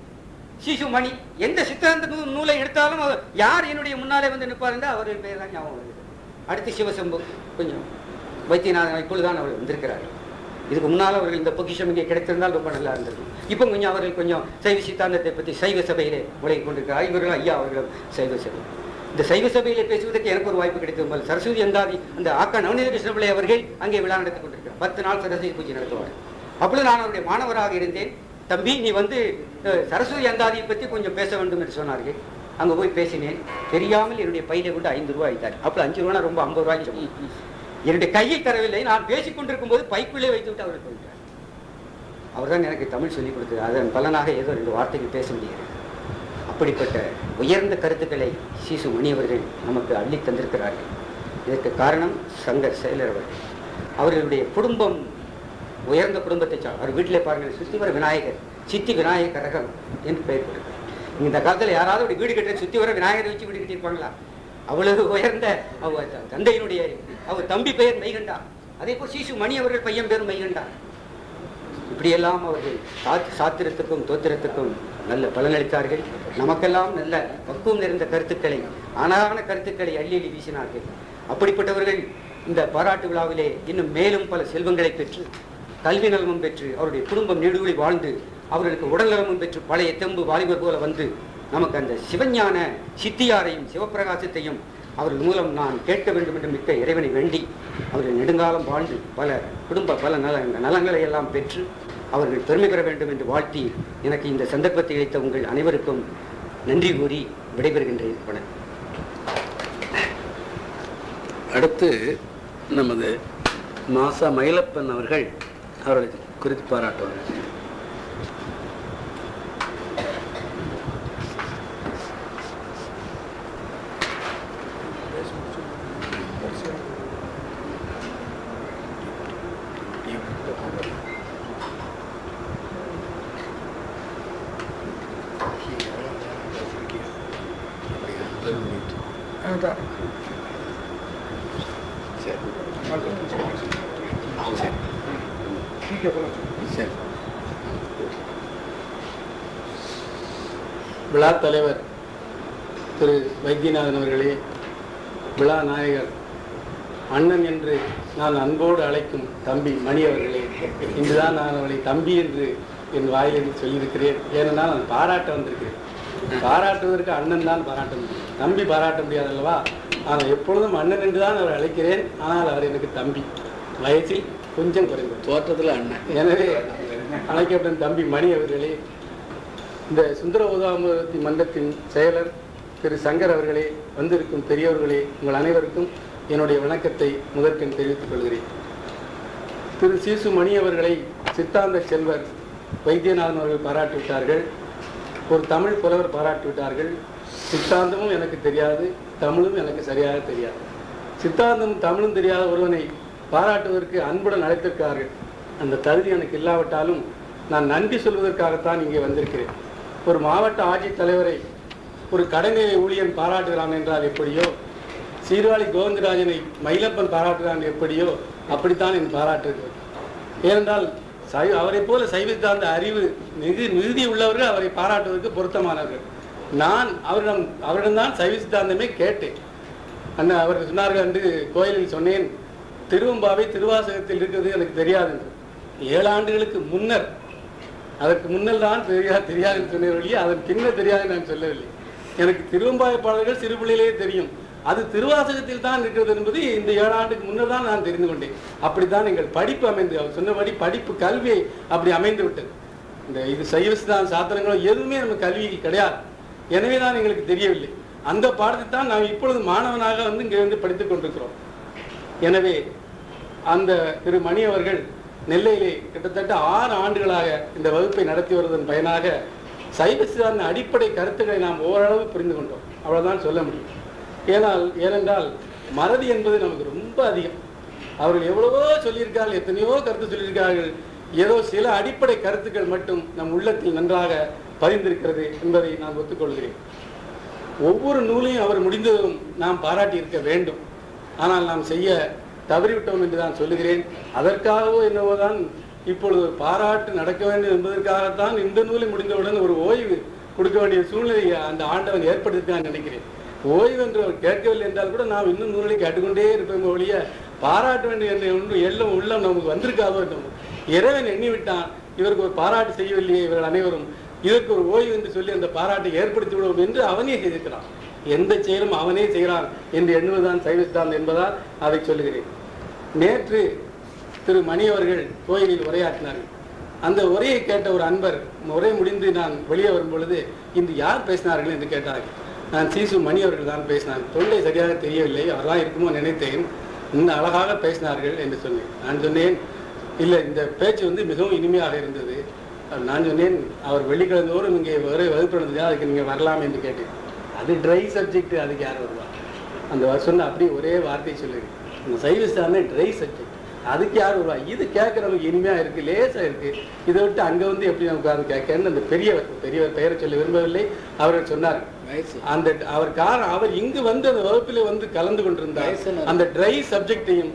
சிசு மணி எந்த சித்தாந்த நூ நூலை எடுத்தாலும் அவர் யார் என்னுடைய முன்னாலே வந்து நிற்பாருந்தா அவர் பேர் தான் ஞாபகம் வருது அடுத்து சிவசம்பு கொஞ்சம் வைத்தியநாதன் இப்பொழுதுதான் அவர் வந்திருக்கிறார் இதுக்கு முன்னால் அவர்கள் இந்த பொக்கிஷம் இங்கே கிடைத்திருந்தால் ரொம்ப நல்லா இருந்திருக்கும் இப்போ கொஞ்சம் அவர்கள் கொஞ்சம் சைவ சித்தாந்தத்தை பற்றி சைவ சபையிலே முளைக் கொண்டிருக்கிறார் இவர்கள் ஐயா அவர்களும் சைவ சபை இந்த சைவ சபையிலே பேசுவதற்கு எனக்கு ஒரு வாய்ப்பு கிடைத்தது முதல் சரஸ்வதி அந்தாதி அந்த ஆக்கா நவநீத கிருஷ்ணபிள்ளை அவர்கள் அங்கே விழா நடத்தி கொண்டிருக்கிறார் பத்து நாள் சரஸ்வதி பூஜை நடத்துவார் அப்பொழுது நான் அவருடைய மாணவராக இருந்தேன் தம்பி நீ வந்து அஹ், சரஸ்வதி அந்தாதியை பற்றி கொஞ்சம் பேச வேண்டும் என்று சொன்னார்கள் அங்கே போய் பேசினேன் தெரியாமல் என்னுடைய பையில கொண்டு ஐந்து ரூபாய் ஆயிட்டார் அப்போ அஞ்சு ரூபா ரொம்ப ஐம்பது ரூபாய் சொன்னேன். என்னுடைய கையை தரவில்லை நான் பேசிக் கொண்டிருக்கும் போது பைக்குள்ளே வைத்து விட்டு அவர் போயிட்டார் அவர்தான் எனக்கு தமிழ் சொல்லிக் கொடுத்தது அதன் பலனாக ஏதோ ரெண்டு வார்த்தைகள் பேச முடிகிறது அப்படிப்பட்ட உயர்ந்த கருத்துக்களை சிசு மணி அவர்கள் நமக்கு அள்ளி தந்திருக்கிறார்கள் இதற்கு காரணம் சங்கர் செயலர் அவர்கள் அவர்களுடைய குடும்பம் உயர்ந்த குடும்பத்தை சார் அவர் வீட்டிலே பாருங்கள் சுத்திவர விநாயகர் சித்தி விநாயகர் கரகம் என்று பெயர் கொடுக்கிறார் இந்த காலத்தில் யாராவது ஒரு வீடு கட்ட சுத்தி வர விநாயகரை வச்சு வீடு கட்டியிருப்பாங்களா அவ்வளவு உயர்ந்த அவர் த- தந்தையினுடைய அவர் தம்பி பெயர் மைகண்டா அதே போல் சிசு மணி அவர்கள் பையன் பேர் மைகண்டா இப்படியெல்லாம் அவர்கள் சாத் சாத்திரத்துக்கும் தோத்திரத்துக்கும் நல்ல பலனளித்தார்கள் நமக்கெல்லாம் நல்ல பக்குவம் நிறைந்த கருத்துக்களை ஆனான கருத்துக்களை அள்ளி அள்ளி வீசினார்கள் அப்படிப்பட்டவர்கள் இந்த பாராட்டு விழாவிலே இன்னும் மேலும் பல செல்வங்களை பெற்று கல்வி நலமும் பெற்று அவருடைய குடும்பம் நெடுவழி வாழ்ந்து அவர்களுக்கு உடல் நலமும் பெற்று பழைய தெம்பு வாலிபர் போல வந்து நமக்கு அந்த சிவஞான சித்தியாரையும் சிவப்பிரகாசத்தையும் அவர்கள் மூலம் நான் கேட்க வேண்டும் என்று மிக்க இறைவனை வேண்டி அவர்கள் நெடுங்காலம் வாழ்ந்து பல குடும்ப பல நல நலங்களை எல்லாம் பெற்று அவர்கள் பெருமை பெற வேண்டும் என்று வாழ்த்தி எனக்கு இந்த சந்தர்ப்பத்தை அளித்த உங்கள் அனைவருக்கும் நன்றி கூறி விடைபெறுகின்றேன் வணக்கம் அடுத்து நமது மாசா மயிலப்பன் அவர்கள் அவர்களை குறித்து பாராட்டுவார்கள் சரி விழா தலைவர் திரு வைத்தியநாதன் அவர்களே விழா நாயகர் அண்ணன் என்று நான் அன்போடு அழைக்கும் தம்பி மணி அவர்களே இன்றுதான் நான் அவளை தம்பி என்று என் வாயிலிருந்து சொல்லியிருக்கிறேன் ஏனென்றால் நான் பாராட்ட வந்திருக்கிறேன் பாராட்டுவதற்கு அண்ணன் தான் பாராட்ட முடியும் தம்பி பாராட்ட முடியாது அல்லவா ஆனால் எப்பொழுதும் அண்ணன் என்று தான் அவர் அழைக்கிறேன் ஆனால் அவர் எனக்கு தம்பி வயசில் கொஞ்சம் குறைந்தவர் தோற்றத்துல அண்ணன் எனவே அழைக்கப்பட்ட தம்பி மணி அவர்களே இந்த சுந்தர உதாமூர்த்தி மன்றத்தின் செயலர் திரு சங்கர் அவர்களே வந்திருக்கும் பெரியவர்களே உங்கள் அனைவருக்கும் என்னுடைய வணக்கத்தை முதற்கண் தெரிவித்துக் கொள்கிறேன் திரு சீசு மணி அவர்களை சித்தாந்த செல்வர் வைத்தியநாதன் அவர்கள் பாராட்டிவிட்டார்கள் ஒரு தமிழ் புலவர் பாராட்டிவிட்டார்கள் சித்தாந்தமும் எனக்கு தெரியாது தமிழும் எனக்கு சரியாக தெரியாது சித்தாந்தமும் தமிழும் தெரியாத ஒருவனை பாராட்டுவதற்கு அன்புடன் அழைத்திருக்கிறார்கள் அந்த தகுதி எனக்கு இல்லாவிட்டாலும் நான் நன்றி சொல்வதற்காகத்தான் இங்கே வந்திருக்கிறேன் ஒரு மாவட்ட ஆட்சித்தலைவரை ஒரு கடைநிலை ஊழியன் பாராட்டுகிறான் என்றால் எப்படியோ சீர்காழி கோவிந்தராஜனை மயிலப்பன் பாராட்டுகிறான் எப்படியோ அப்படித்தான் என் பாராட்டு இருக்கிறது ஏனென்றால் சை அவரை போல சைவத்தாந்த அறிவு மிகு மிகுதி உள்ளவர்கள் அவரை பாராட்டுவதற்கு பொருத்தமானவர்கள் நான் அவரிடம் அவரிடம்தான் சைவ சித்தாந்தமே கேட்டேன் அண்ணா அவர் சொன்னார்கள் என்று கோயிலில் சொன்னேன் திருவம்பாவை திருவாசகத்தில் இருக்கிறது எனக்கு தெரியாது என்று ஏழு ஆண்டுகளுக்கு முன்னர் அதற்கு முன்னல் தான் தெரியாது தெரியாது என்று சொன்னேன் ஒழிய அதன் பின்னர் தெரியாது நான் சொல்லவில்லை எனக்கு திருவம்பாவை பாடல்கள் சிறு பிள்ளையிலேயே தெரியும் அது திருவாசகத்தில் தான் இருக்கிறது என்பது இந்த ஏழு ஆண்டுக்கு முன்னர் தான் நான் தெரிந்து கொண்டேன் அப்படித்தான் எங்கள் படிப்பு அமைந்து அவர் சொன்னபடி படிப்பு கல்வியை அப்படி அமைந்து விட்டது இந்த இது சைவ சித்தாந்த சாத்திரங்களோ எதுவுமே நம்ம கல்வியில் கிடையாது எனவே தான் எங்களுக்கு தெரியவில்லை அந்த பாடத்தை தான் நாம் இப்பொழுது மாணவனாக வந்து இங்கே வந்து படித்துக் கொண்டிருக்கிறோம் எனவே அந்த திரு மணி அவர்கள் நெல்லையிலே கிட்டத்தட்ட ஆறு ஆண்டுகளாக இந்த வகுப்பை நடத்தி வருவதன் பயனாக சைவ சித்தாந்த அடிப்படை கருத்துக்களை நாம் ஓரளவு புரிந்து கொண்டோம் அவ்வளவுதான் சொல்ல முடியும் ஏனால் ஏனென்றால் மறதி என்பது நமக்கு ரொம்ப அதிகம் அவர்கள் எவ்வளவோ சொல்லியிருக்கார்கள் எத்தனையோ கருத்து சொல்லியிருக்கார்கள் ஏதோ சில அடிப்படை கருத்துக்கள் மட்டும் நம் உள்ளத்தில் நன்றாக பதிந்திருக்கிறது என்பதை நான் ஒத்துக்கொள்கிறேன் ஒவ்வொரு நூலையும் அவர் முடிந்ததும் நாம் பாராட்டி இருக்க வேண்டும் ஆனால் நாம் செய்ய தவறிவிட்டோம் என்று நான் சொல்லுகிறேன் அதற்காகவோ என்னவோதான் இப்பொழுது ஒரு பாராட்டு நடக்க வேண்டும் என்பதற்காகத்தான் இந்த நூலை முடிந்தவுடன் ஒரு ஓய்வு கொடுக்க வேண்டிய சூழ்நிலையை அந்த ஆண்டவன் ஏற்படுத்தி நான் நினைக்கிறேன் ஓய்வு என்று அவர் கேட்கவில்லை என்றால் கூட நாம் இன்னும் நூலை கேட்டுக்கொண்டே இருப்போம் ஒழிய பாராட்ட வேண்டிய என்ற ஒன்று எல்லாம் உள்ளம் நமக்கு வந்திருக்காதோ என்னமோ இறைவன் எண்ணிவிட்டான் இவருக்கு ஒரு பாராட்டு செய்யவில்லையே இவர்கள் அனைவரும் இதற்கு ஒரு ஓய்வு என்று சொல்லி அந்த பாராட்டை ஏற்படுத்தி விடுவோம் என்று அவனே செய்திருக்கிறான் எந்த செயலும் அவனே செய்கிறான் என்று எண்ணுவதுதான் சைவஸ்தான் என்பதால் அதை சொல்லுகிறேன் நேற்று திரு மணி அவர்கள் கோயிலில் உரையாற்றினார்கள் அந்த உரையை கேட்ட ஒரு அன்பர் உரை முடிந்து நான் வெளியே வரும் பொழுது இன்று யார் பேசினார்கள் என்று கேட்டார்கள் நான் சீசு மணி அவர்கள் தான் பேசினார் தொண்டை சரியாக தெரியவில்லை அவர்தான் இருக்குமோ நினைத்தேன் இன்னும் அழகாக பேசினார்கள் என்று சொன்னேன் நான் சொன்னேன் இல்லை இந்த பேச்சு வந்து மிகவும் இனிமையாக இருந்தது நான் சொன்னேன் அவர் வெள்ளிக்கிழந்தோறும் இங்கே வரை வகுப்பு நடந்தது அதுக்கு நீங்கள் வரலாம் என்று கேட்டேன் அது ட்ரை சப்ஜெக்ட் அதுக்கு யார் வருவா அந்த வ- சொன்ன அப்படியே ஒரே வார்த்தை சொல்லுங்க இந்த சைவஸ்தானே ட்ரை சப்ஜெக்ட் அதுக்கு யார் வருவா இது கேட்க நமக்கு இனிமையாக இருக்குது லேசாக இருக்குது இதை விட்டு அங்கே வந்து எப்படி நமக்கு உட்கார்ந்து கேட்கன்னு அந்த பெரியவர் பெரியவர் பெயரை சொல்ல விரும்பவில்லை அவர்கள் சொன்னார் வயசு அந்த அவர் காரணம் அவர் இங்கு வந்து அந்த வகுப்பில் வந்து கலந்து கொண்டிருந்தார் வயசுன்னு அந்த ட்ரை சப்ஜெக்டையும்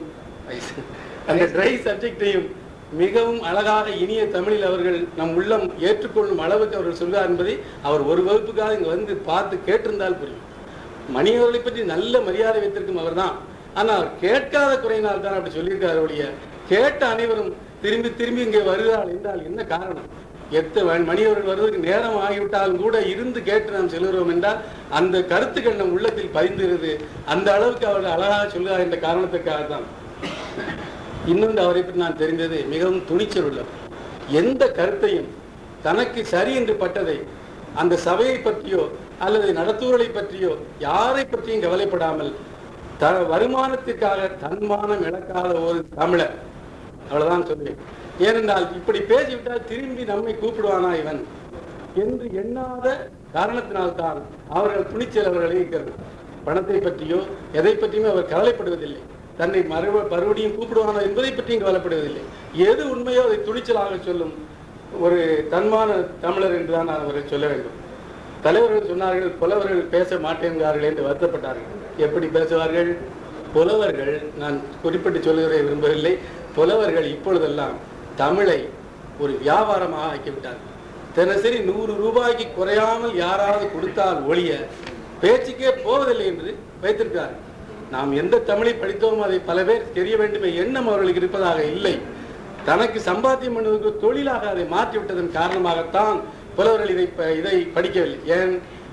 அந்த ட்ரை சப்ஜெக்டையும் மிகவும் அழகாக இனிய தமிழில் அவர்கள் நம் உள்ளம் ஏற்றுக்கொள்ளும் அளவுக்கு அவர்கள் சொல்வார் என்பதை அவர் ஒரு வகுப்புக்காக இங்கு வந்து பார்த்து கேட்டிருந்தால் புரியும் மணி அவர்களை பற்றி நல்ல மரியாதை வைத்திருக்கும் அவர்தான் ஆனால் அவர் கேட்காத குறையினால் தான் அப்படி சொல்லியிருக்கார் ஒழிய கேட்ட அனைவரும் திரும்பி திரும்பி இங்கே வருகிறாள் என்றால் என்ன காரணம் எத்த மணி அவர்கள் வருவதற்கு நேரம் ஆகிவிட்டாலும் கூட இருந்து கேட்டு நாம் செல்கிறோம் என்றால் அந்த கருத்துக்கள் நம் உள்ளத்தில் பதிந்திருது அந்த அளவுக்கு அவர்கள் அழகாக சொல்கிறார் என்ற காரணத்துக்காகத்தான் இன்னொன்று அவரை பற்றி நான் தெரிந்தது மிகவும் துணிச்சல் உள்ளவர் எந்த கருத்தையும் தனக்கு சரி என்று பட்டதை அந்த சபையை பற்றியோ அல்லது நடத்துவர்களை பற்றியோ யாரை பற்றியும் கவலைப்படாமல் த வருமானத்திற்காக தன்மானம் இழக்காத ஒரு தமிழர் அவ்வளவுதான் சொல்லுவேன் ஏனென்றால் இப்படி பேசிவிட்டால் திரும்பி நம்மை கூப்பிடுவானா இவன் என்று எண்ணாத காரணத்தினால்தான் அவர்கள் துணிச்சல் அவர்களை இருக்கிறது பணத்தை பற்றியோ எதை பற்றியுமே அவர் கவலைப்படுவதில்லை தன்னை மறுப மறுபடியும் கூப்பிடுவானோ என்பதை பற்றியும் கவலைப்படுவதில்லை எது உண்மையோ அதை துணிச்சலாக சொல்லும் ஒரு தன்மான தமிழர் என்றுதான் நான் அவரை சொல்ல வேண்டும் தலைவர்கள் சொன்னார்கள் புலவர்கள் பேச மாட்டேங்கிறார்கள் என்று வருத்தப்பட்டார்கள் எப்படி பேசுவார்கள் புலவர்கள் நான் குறிப்பிட்டு சொல்லுகிறதை விரும்பவில்லை புலவர்கள் இப்பொழுதெல்லாம் தமிழை ஒரு வியாபாரமாக ஆக்கிவிட்டார்கள் தினசரி நூறு ரூபாய்க்கு குறையாமல் யாராவது கொடுத்தால் ஒழிய பேச்சுக்கே போவதில்லை என்று வைத்திருக்கிறார்கள் நாம் எந்த தமிழை படித்தோமோ அதை பல பேர் தெரிய வேண்டுமே எண்ணம் அவர்களுக்கு இருப்பதாக இல்லை தனக்கு சம்பாத்தியம் பண்ணுவதற்கு தொழிலாக அதை மாற்றிவிட்டதன் காரணமாகத்தான் புலவர்கள் இதை ப- இதை படிக்கவில்லை ஏன்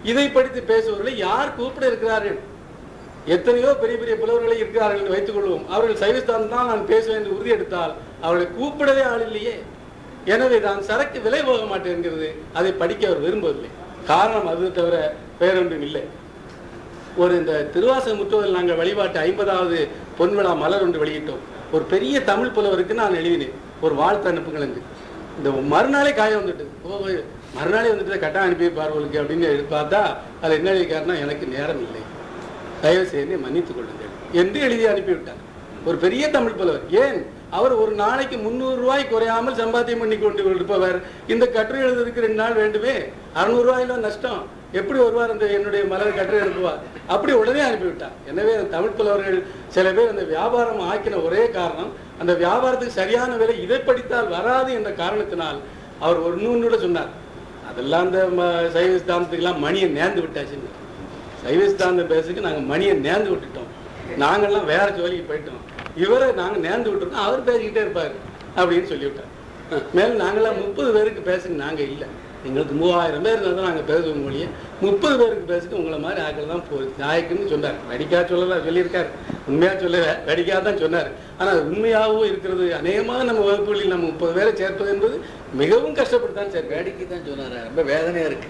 இதை படித்து பேசுபவர்களை யார் கூப்பிட இருக்கிறார்கள் எத்தனையோ பெரிய பெரிய புலவர்களை இருக்கிறார்கள் என்று வைத்துக் கொள்வோம் அவர்கள் சைவஸ்தான் தான் நான் பேசுவேன் என்று உறுதி எடுத்தால் அவர்களை கூப்பிடவே ஆள் இல்லையே எனவே நான் சரக்கு விலை போக மாட்டேன் என்கிறது அதை படிக்க அவர் விரும்பவில்லை காரணம் அது தவிர வேறொன்றும் இல்லை ஒரு இந்த திருவாசக முற்றுவதில் நாங்கள் வழிபாட்டு ஐம்பதாவது பொன்விழா மலர் ஒன்று வெளியிட்டோம் ஒரு பெரிய தமிழ் புலவருக்கு நான் எழுதினேன் ஒரு வாழ்த்து அனுப்புங்கள் என்று இந்த மறுநாளே காயம் வந்துட்டு ஓ மறுநாளே வந்துட்டு கட்டாயம் அனுப்பி பார்வலுக்கு அப்படின்னு எடுத்து பார்த்தா அதில் என்ன எழுதிக்காருன்னா எனக்கு நேரம் இல்லை தயவு செய்து மன்னித்துக் கொள்ளுங்கள் என்று எழுதி அனுப்பிவிட்டார் ஒரு பெரிய தமிழ் புலவர் ஏன் அவர் ஒரு நாளைக்கு முந்நூறு ரூபாய் குறையாமல் சம்பாத்தியம் பண்ணி கொண்டு இருப்பவர் இந்த கட்டுரை எழுதுறதுக்கு ரெண்டு நாள் வேண்டுமே அறுநூறு ரூபாயில நஷ்டம் எப்படி வருவார் அந்த என்னுடைய மலர் கட்டுரை அனுப்புவார் அப்படி உடனே அனுப்பிவிட்டார் எனவே அந்த தமிழ் புலவர்கள் சில பேர் அந்த வியாபாரம் ஆக்கின ஒரே காரணம் அந்த வியாபாரத்துக்கு சரியான விலை இதை படித்தால் வராது என்ற காரணத்தினால் அவர் ஒரு இன்னொன்று சொன்னார் அதெல்லாம் அந்த ம- சைவ சித்தாந்தத்துக்கெல்லாம் மணியை நேர்ந்து விட்டாச்சுன்னு சைவ சித்தாந்தம் பேசுக்கு நாங்கள் மணியை நேர்ந்து விட்டுட்டோம் நாங்கள்லாம் வேற ஜோலிக்கு போயிட்டோம் இவரை நாங்கள் நேர்ந்து விட்டுருக்கோம் அவர் பேசிக்கிட்டே இருப்பார் அப்படின்னு சொல்லிவிட்டார் மேலும் நாங்களாம் முப்பது பேருக்கு பேசுங்க நாங்கள் இல்லை எங்களுக்கு மூவாயிரம் பேர் இருந்தால் தான் நாங்கள் பேசுவோம் மொழியே முப்பது பேருக்கு பேசுக்கு உங்களை மாதிரி ஆக்கள் தான் போ நாயக்குன்னு சொன்னார் வெடிக்கா சொல்லல சொல்லியிருக்காரு உண்மையாக சொல்லல வெடிக்கா தான் சொன்னார் ஆனால் அது உண்மையாகவும் இருக்கிறது அநேகமாக நம்ம வகுப்புகளில் நம்ம முப்பது பேரை சேர்ப்பது என்பது மிகவும் கஷ்டப்பட்டு தான் சேர்க்க வேடிக்கை தான் சொன்னாரு ரொம்ப வேதனையா இருக்கு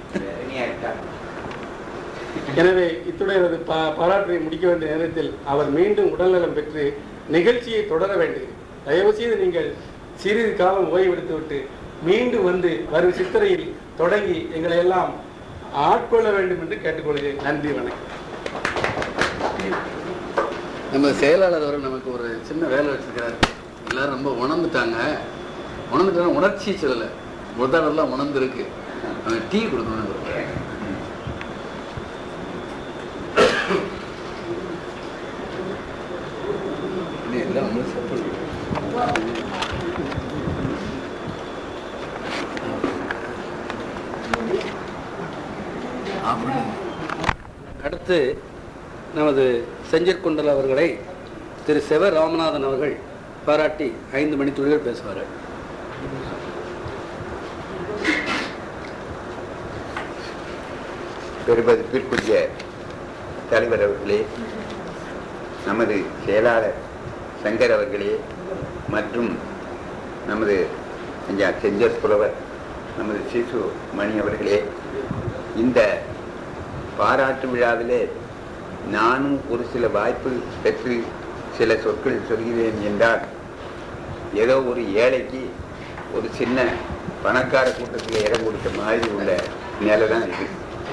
எனவே இத்துடன் எனது பா பாராட்டை முடிக்க வேண்டிய நேரத்தில் அவர் மீண்டும் உடல்நலம் பெற்று நிகழ்ச்சியை தொடர வேண்டுகிறேன் தயவு செய்து நீங்கள் சிறிது காலம் ஓய்வெடுத்துவிட்டு மீண்டும் வந்து வரும் சித்திரையில் தொடங்கி எங்களை எல்லாம் ஆட்கொள்ள வேண்டும் என்று கேட்டுக்கொள்கிறேன் நன்றி வணக்கம் நம்ம செயலாளர் அவர் நமக்கு ஒரு சின்ன வேலை வச்சிருக்கிறாரு எல்லாரும் ரொம்ப உணர்ந்துட்டாங்க உணர்ந்துட்டாங்க உணர்ச்சி சொல்லலை உதடெல்லாம் உணர்ந்து இருக்கு அவன் டீ கொடுக்கணும் அவருக்கு. நீ எல்லாம் வந்து சாப்பிடு. ஆமா. அடுத்து நமது செஞ்சற்கொண்டல் அவர்களை திரு செவ ராமநாதன் அவர்கள் பாராட்டி ஐந்து மணித்துளிகள் பேசுவார் பெருமதிப்பிற்குரிய தலைவர் அவர்களே நமது செயலாளர் சங்கர் அவர்களே மற்றும் நமது ஐயா செஞ்சர் புலவர் நமது சிசு மணி அவர்களே இந்த பாராட்டு விழாவிலே நானும் ஒரு சில வாய்ப்பு பெற்று சில சொற்கள் சொல்கிறேன் என்றால் ஏதோ ஒரு ஏழைக்கு ஒரு சின்ன பணக்கார கூட்டத்தில் இடம் கொடுத்த மாதிரி உள்ள நிலை தான் இது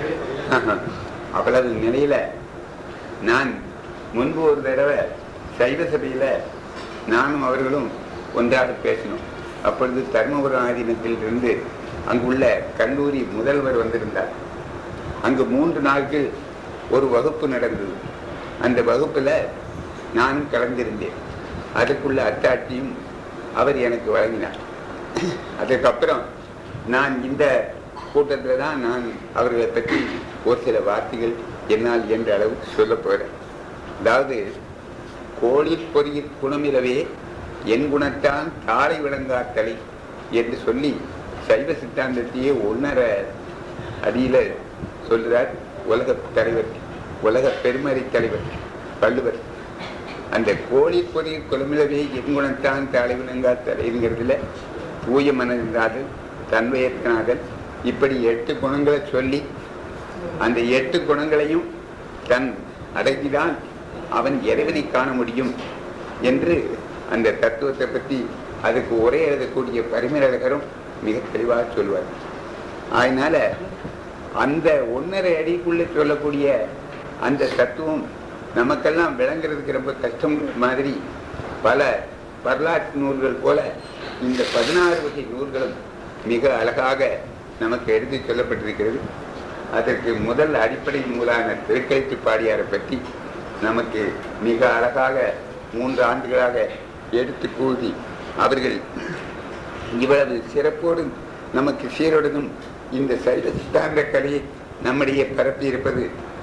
அவ்வளவு நிலையில நான் முன்பு ஒரு தடவை சைவ சபையில நானும் அவர்களும் ஒன்றாக பேசினோம் அப்பொழுது தர்மபுரம் ஆதீனத்தில் இருந்து அங்குள்ள கல்லூரி முதல்வர் வந்திருந்தார் அங்கு மூன்று நாட்கள் ஒரு வகுப்பு நடந்தது அந்த வகுப்புல நானும் கலந்திருந்தேன் அதுக்குள்ள அத்தாட்சியும் அவர் எனக்கு வழங்கினார் அதுக்கப்புறம் நான் இந்த கூட்டத்தில் தான் நான் அவர்களை பற்றி ஒரு சில வார்த்தைகள் என்னால் என்ற அளவு சொல்ல போகிறேன் அதாவது கோழிற் பொறியிற் குணமிலவே என் குணத்தான் தாரை விளங்காத்தலை என்று சொல்லி சைவ சித்தாந்தத்தையே ஒன்னர அடியில் சொல்கிறார் உலக தலைவர் உலக பெருமறை தலைவர் வள்ளுவர் அந்த கோழி பொறியில் குளமிலவே என் குணத்தான் தாரை விளங்காத்தலைங்கிறதுல தூய மனதினாதல் தன்வயத்தினாதல் இப்படி எட்டு குணங்களை சொல்லி அந்த எட்டு குணங்களையும் தன் அடக்கிதான் அவன் இறைவனை காண முடியும் என்று அந்த தத்துவத்தை பற்றி அதுக்கு உரை எழுதக்கூடிய பரிமேலழகரும் மிக தெளிவாக சொல்வார் அதனால அந்த ஒன்றரை அடிக்குள்ளே சொல்லக்கூடிய அந்த தத்துவம் நமக்கெல்லாம் விளங்குறதுக்கு ரொம்ப கஷ்டம் மாதிரி பல வரலாற்று நூல்கள் போல இந்த பதினாறு வகை நூல்களும் மிக அழகாக நமக்கு எடுத்து சொல்லப்பட்டிருக்கிறது அதற்கு முதல் அடிப்படை நூலான திருக்கழித்து பாடியாரை பற்றி நமக்கு மிக அழகாக மூன்று ஆண்டுகளாக எடுத்து கூறி அவர்கள் இவ்வளவு சிறப்போடு நமக்கு சீரோடதும் இந்த சைவ சித்தாந்த கலையை நம்மிடையே பரப்பி இருப்பது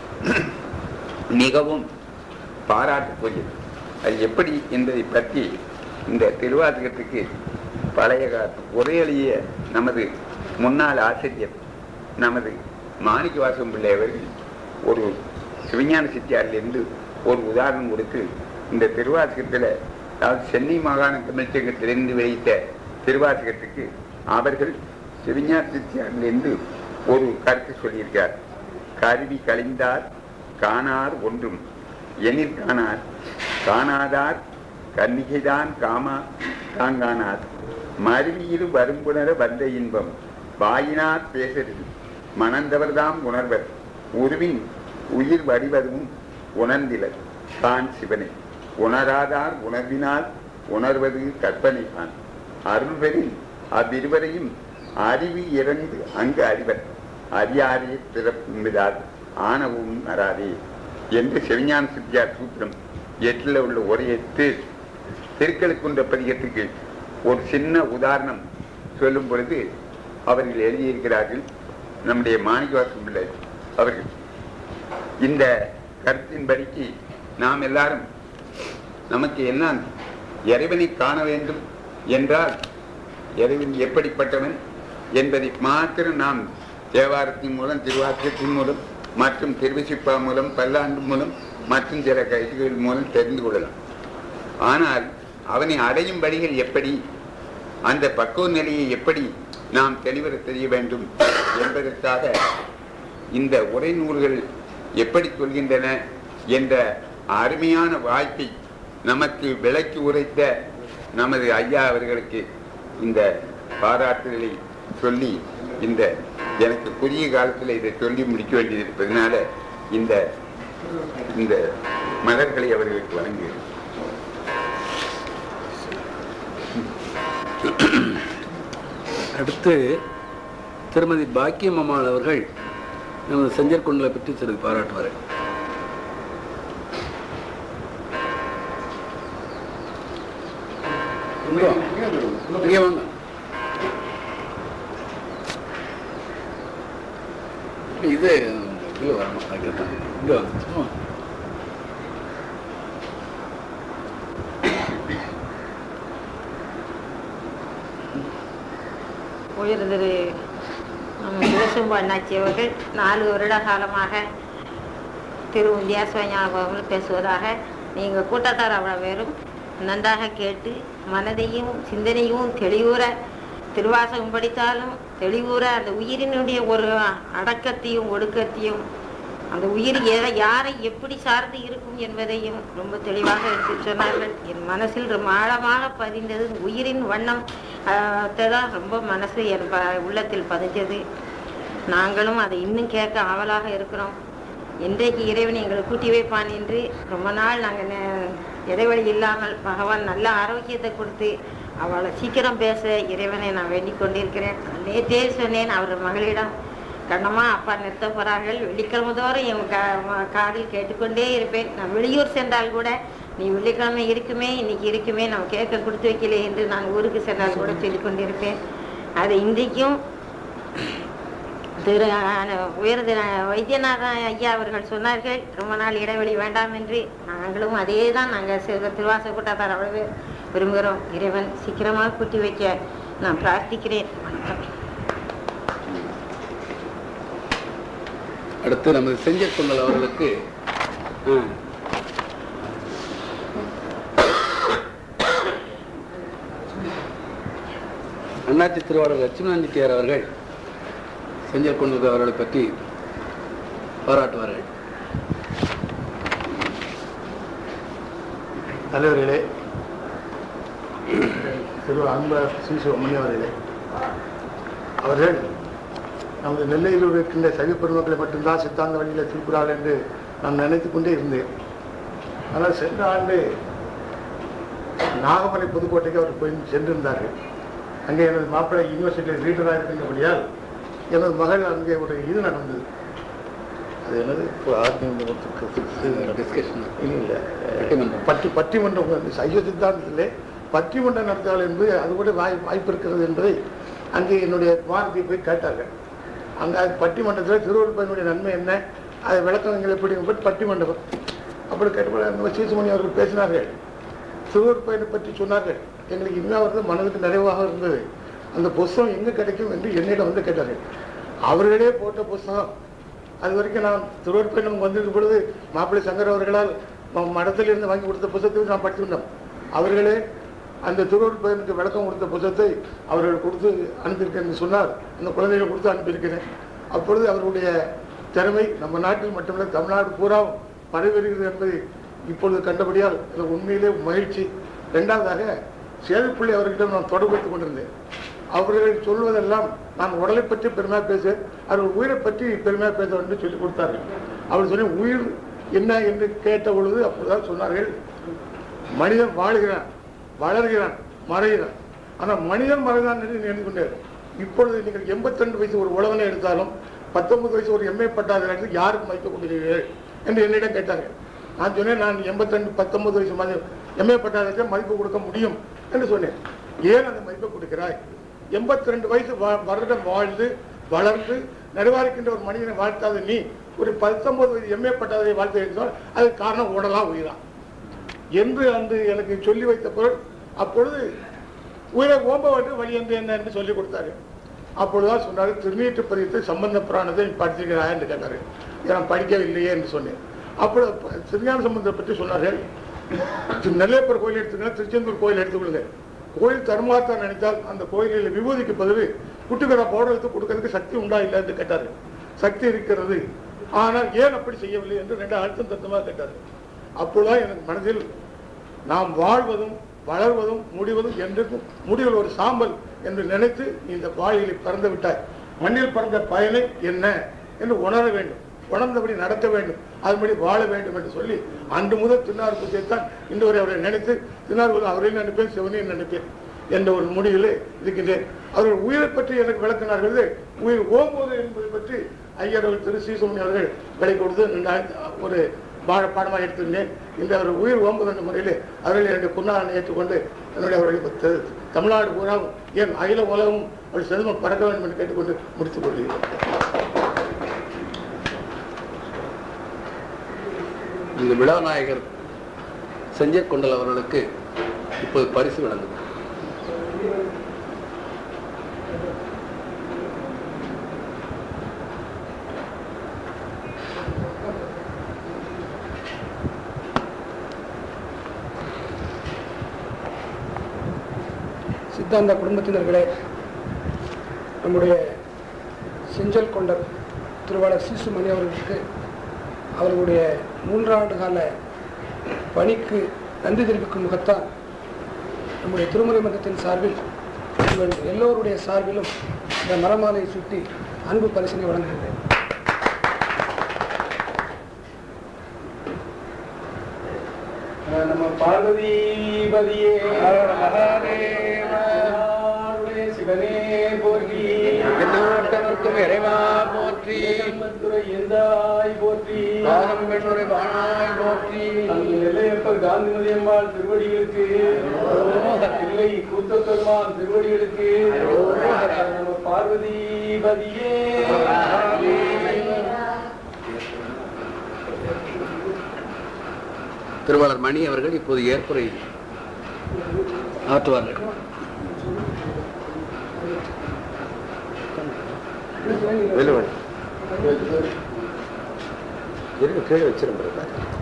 மிகவும் பாராட்டுக்குரியது அது எப்படி என்பதை பற்றி இந்த திருவாசகத்துக்கு பழைய காலத்து உரையெளிய நமது முன்னாள் ஆசிரியர் நமது மாணிக்க வாசம் பிள்ளை அவர்கள் ஒரு சிவஞான சித்தியாரிலிருந்து ஒரு உதாரணம் கொடுத்து இந்த திருவாசகத்தில் அதாவது சென்னை மாகாண தமிழ்ச்சங்கத்திலிருந்து வெளியிட்ட திருவாசகத்துக்கு அவர்கள் சிவஞான சித்தியாரிலிருந்து ஒரு கருத்து சொல்லியிருக்கார் கருவி கழிந்தார் காணார் ஒன்றும் எனில் காணார் காணாதார் கன்னிகைதான் காமா தாங்கானார் மருவியிரு வரும்புணர வந்த இன்பம் வாயினார் பேசருது மணந்தவர்தாம் உணர்வர் உருவின் உயிர் வடிவதும் உணர்ந்திலர் தான் சிவனை உணராதார் உணர்வினால் உணர்வது கற்பனை தான் அருள்வரின் அவ்விருவரையும் அறிவு இறந்து அங்கு அறிவர் அறியாரே பிறப்பிதால் ஆணவும் அறாதே என்று சிவஞான சித்தியார் சூத்திரம் எட்டில் உள்ள உரையத்து திருக்கழுக்குன்ற பதிகத்துக்கு ஒரு சின்ன உதாரணம் சொல்லும் பொழுது அவர்கள் எழுதியிருக்கிறார்கள் நம்முடைய மாணிக்கவாசம் பிள்ளை அவர்கள் இந்த கருத்தின்படிக்கு நாம் எல்லாரும் நமக்கு என்ன இறைவனை காண வேண்டும் என்றால் இறைவன் எப்படிப்பட்டவன் என்பதை மாத்திரம் நாம் தேவாரத்தின் மூலம் திருவாசகத்தின் மூலம் மற்றும் திருவிசிப்பா மூலம் பல்லாண்டு மூலம் மற்றும் சில கைதுகள் மூலம் தெரிந்து கொள்ளலாம் ஆனால் அவனை அடையும் வழிகள் எப்படி அந்த பக்குவ நிலையை எப்படி நாம் தெளிவர தெரிய வேண்டும் என்பதற்காக இந்த உரைநூல்கள் எப்படி சொல்கின்றன என்ற அருமையான வாய்ப்பை நமக்கு விளக்கி உரைத்த நமது ஐயா அவர்களுக்கு இந்த பாராட்டுதலை சொல்லி இந்த எனக்கு குறுகிய காலத்தில் இதை சொல்லி முடிக்க வேண்டியது இருப்பதனால இந்த இந்த மலர்களை அவர்களுக்கு வழங்குகிறேன் அடுத்து திருமதி பாக்கியம் அம்மாள் அவர்கள் நமது செஞ்சர் குண்டலை பற்றி சிறிது பாராட்டுவார் இங்கே வாங்க. இங்கே வாங்க இது இங்கே வரணும் அதுதான் இங்கே வாங்க சும்மா உயர் திரு நம்ம சிவசம்பு அண்ணாச்சி அவர்கள் நாலு வருட காலமாக திரு வித்தியாசஞாபகங்கள் பேசுவதாக நீங்கள் கூட்டத்தார் அவ்வளோ பேரும் நன்றாக கேட்டு மனதையும் சிந்தனையும் தெளிவுற திருவாசகம் படித்தாலும் தெளிவுற அந்த உயிரினுடைய ஒரு அடக்கத்தையும் ஒடுக்கத்தையும் அந்த உயிர் எதை யாரை எப்படி சார்ந்து இருக்கும் என்பதையும் ரொம்ப தெளிவாக எடுத்து சொன்னார்கள் என் மனசில் ரொம்ப ஆழமாக பதிந்தது உயிரின் வண்ணம் ஆஹ், தான் ரொம்ப மனசு என் ப உள்ளத்தில் பதிஞ்சது நாங்களும் அதை இன்னும் கேட்க ஆவலாக இருக்கிறோம் என்றைக்கு இறைவன் எங்களை கூட்டி வைப்பான் என்று ரொம்ப நாள் நாங்கள் இடைவெளி இல்லாமல் பகவான் நல்ல ஆரோக்கியத்தை கொடுத்து அவளை சீக்கிரம் பேச இறைவனை நான் வேண்டிக் கொண்டிருக்கிறேன் நேற்றே சொன்னேன் அவர் மகளிடம் கண்ணம்மா அப்பா நிறுத்த போறார்கள் வெள்ளிக்கிழமை தோறும் என் கா ம- காதில் கேட்டுக்கொண்டே இருப்பேன் நான் வெளியூர் சென்றால் கூட நீ வெள்ளிக்கிழமை இருக்குமே இன்னைக்கு இருக்குமே நம்ம கேட்க கொடுத்து வைக்கல என்று நான் ஊருக்கு சென்றால் கூட சொல்லிக் கொண்டிருப்பேன் அது இன்றைக்கும் திரு அஹ், உயர் திரு வைத்தியநாதன் ஐயா அவர்கள் சொன்னார்கள் ரொம்ப நாள் இடைவெளி வேண்டாம் என்று நாங்களும் அதே தான் நாங்கள் திருவாச கூட்டாத்தார் அவ்வளவு விரும்புகிறோம் இறைவன் சீக்கிரமாக கூட்டி வைக்க நான் பிரார்த்திக்கிறேன் வணக்கம் அடுத்து நமது செஞ்சர் பொங்கல் அவர்களுக்கு ஆ, அண்ணாச்சி திருவாளர் லட்சுமணன் செட்டியார் அவர்கள் செஞ்சர் கொண்டது அவர்களை பற்றி பாராட்டுவார்கள் தலைவர்களே திரு அன்பர் சிசு அம்மணி அவர்களே அவர்கள் நமது நெல்லையில் இருக்கின்ற சைவ பெருமக்களை மட்டும்தான் சித்தாந்த வழியில் திருக்குறாள் என்று நான் நினைத்து கொண்டே இருந்தேன் ஆனால் சென்ற ஆண்டு நாகமலை புதுக்கோட்டைக்கு அவர் போய் சென்றிருந்தார்கள் அங்கே எனது மாப்பிள்ளை யூனிவர்சிட்டியில் ரீடராக இருக்கின்றபடியால் எனது மகள் அங்கே ஒரு இது நடந்தது அது என்னது இப்போ ஆத்மீக டிஸ்கஷன் இல்லை பட்டிமன்றம். பட்டி பட்டிமன்றம் வந்து சைவ சித்தாந்தத்திலே பட்டிமன்றம் நடத்துவாள் என்பது அது கூட வாய் வாய்ப்பு இருக்கிறது என்பதை அங்கே என்னுடைய குமாரத்தை போய் கேட்டார்கள் அங்கே அது பட்டிமன்றத்தில் திருவள்ளுவனுடைய நன்மை என்ன அதை விளக்கங்கள் எப்படி என்பது பட்டிமண்டபம் அப்படி கேட்டபோது அந்த சீசுமணி அவர்கள் பேசினார்கள் திருவள்ளுவனை பற்றி சொன்னார்கள் எங்களுக்கு இன்னும் வந்து மனதுக்கு நிறைவாக இருந்தது அந்த புஸ்தகம் எங்கே கிடைக்கும் என்று என்னிடம் வந்து கேட்டார்கள் அவர்களே போட்ட புஸ்தகம் அது வரைக்கும் நான் திருவற்பயணம் வந்திருக்கும் பொழுது மாப்பிள்ளை சங்கர் அவர்களால் ம- மடத்திலிருந்து வாங்கி கொடுத்த புத்தகத்தை நான் படித்துக்கொண்டோம் அவர்களே அந்த திருவற்பயனுக்கு விளக்கம் கொடுத்த புத்தகத்தை அவர்கள் கொடுத்து அனுப்பியிருக்கேன் என்று சொன்னார் அந்த குழந்தைகளை கொடுத்து அனுப்பியிருக்கிறேன் அப்பொழுது அவருடைய திறமை நம்ம நாட்டில் மட்டுமல்ல தமிழ்நாடு பூரா பரவி வருகிறது என்பதை இப்பொழுது கண்டபடியால் எனக்கு உண்மையிலே மகிழ்ச்சி இரண்டாவதாக சேதுப்பிள்ளை அவர்களிடம் நான் தொடர்பு வைத்துக் கொண்டிருந்தேன் அவர்கள் சொல்வதெல்லாம் நான் உடலை பற்றி பெருமையாக பேச அவர்கள் உயிரை பற்றி பெருமையாக பேச வேண்டும் என்று சொல்லிக் கொடுத்தார்கள் அவர் சொன்ன உயிர் என்ன என்று கேட்ட பொழுது அப்பொழுதுதான் சொன்னார்கள் மனிதன் வாழ்கிறான் வளர்கிறான் மறைகிறான் ஆனால் மனிதன் மறைதான் என்று நினைத்து கொண்டேன் இப்பொழுது நீங்கள் எண்பத்தி ரெண்டு வயசு ஒரு உழவனை எடுத்தாலும் பத்தொன்பது வயசு ஒரு எம்ஏ பட்டாத எடுத்து யாருக்கு மதிக்க கொண்டிருக்கிறீர்கள் என்று என்னிடம் கேட்டார்கள் நான் சொன்னேன் நான் எண்பத்தி ரெண்டு பத்தொன்பது வயசு மதி எம்ஏ பட்டாதற்கு மதிப்பு கொடுக்க முடியும் என்று சொன்னேன் ஏன் அந்த மதிப்பை கொடுக்கிறாய் எண்பத்தி ரெண்டு வயசு வா- வருடம் வாழ்ந்து வளர்ந்து நடுவாரிக்கின்ற ஒரு மனிதனை வாழ்த்தாத நீ ஒரு பத்தொன்பது வயது எம்ஏ பட்டாதை வாழ்த்து என்றால் அதுக்கு காரணம் உடலா உயிரா என்று அன்று எனக்கு சொல்லி வைத்த பொருள் அப்பொழுது உயிரை ஓம்ப வேண்டும் வழி என்று என்ன என்று சொல்லிக் கொடுத்தாரு அப்பொழுதுதான் சொன்னாரு திருநீட்டு பதியத்தை சம்பந்த புராணத்தை நீ படிச்சிருக்கிறாய் என்று கேட்டாரு நான் படிக்கவில்லையே என்று சொன்னேன் அப்பொழுது ப- திருஞான சம்பந்தத்தை பற்றி சொன்னார்கள் திரு நெல்லையப்பர் கோயில் எடுத்துக்கங்க திருச்செந்தூர் கோயில் எடுத்துக்கொள்ளுங்க கோயில் தருமாத்தான் நினைத்தால் அந்த கோயிலில் விபூதிக்கு பதில் குட்டுக்கடை பவுடர் எடுத்து கொடுக்கறதுக்கு சக்தி உண்டா இல்லை என்று கேட்டாரு சக்தி இருக்கிறது ஆனால் ஏன் அப்படி செய்யவில்லை என்று ரெண்டு அழுத்தம் தத்துவமாக கேட்டாரு அப்பொழுதுதான் எனக்கு மனதில் நாம் வாழ்வதும் வளர்வதும் முடிவதும் என்றும் முடிவில் ஒரு சாம்பல் என்று நினைத்து நீ இந்த வாழ்வில் பிறந்து விட்டாய் மண்ணில் பிறந்த பயனை என்ன என்று உணர வேண்டும் உணர்ந்தபடி நடக்க வேண்டும் அதுபடி வாழ வேண்டும் என்று சொல்லி அன்று முதல் திருநார் தான் இன்று வரை அவரை நினைத்து திருநார் அவரையும் நினைப்பேன் சிவனையும் நினைப்பேன் என்ற ஒரு முடிவிலே இருக்கின்றேன் அவர்கள் உயிரை பற்றி எனக்கு விளக்கினார்கள் உயிர் ஓம்போது என்பதை பற்றி ஐயர் அவர்கள் திரு சீசுமணி அவர்கள் விலை கொடுத்து நான் ஒரு பாட பாடமாக எடுத்திருந்தேன் இந்த அவர் உயிர் ஓம்பது என்ற முறையில் அவர்கள் என்னுடைய பொன்னாளனை ஏற்றுக்கொண்டு என்னுடைய அவர்களை த- தமிழ்நாடு பூராவும் ஏன் அகில உலகமும் அவள் செல்வம் பறக்க வேண்டும் என்று கேட்டுக்கொண்டு முடித்துக் கொள்கிறேன் இந்த விழாநாயகர் செஞ்சர் கொண்டல் அவர்களுக்கு இப்போது பரிசு வழங்கும் சித்தாந்த குடும்பத்தினர்களே நம்முடைய செஞ்சல் கொண்ட திருவாளர் சிசுமணி அவர்களுக்கு அவர்களுடைய மூன்றாண்டு கால பணிக்கு நன்றி தெரிவிக்கும் முகத்தான் நம்முடைய திருமுறை மன்றத்தின் சார்பில் உங்கள் எல்லோருடைய சார்பிலும் இந்த மரமாலை சுட்டி அன்பு பரிசினை வழங்குகின்றேன் நம்ம பார்வதிபதியே சிவனே போற்றி எந்நாட்டவர்க்கும் இறைவா போற்றி துறை எந்தாய் போற்றி பாகம் பெண்ணுரை பானாய் போற்றி அங்கு நெல்லையப்பர் காந்திமதி அம்மாள் திருவடிகளுக்கு இல்லை கூத்த பெருமான் திருவடிகளுக்கு நம்ம பார்வதிபதியே திருவாளர் மணி அவர்கள் இப்போது ஏற்புரை ஆற்றுவார்கள் வெல்லுவன் இருங்க கீழே வச்சிருந்தா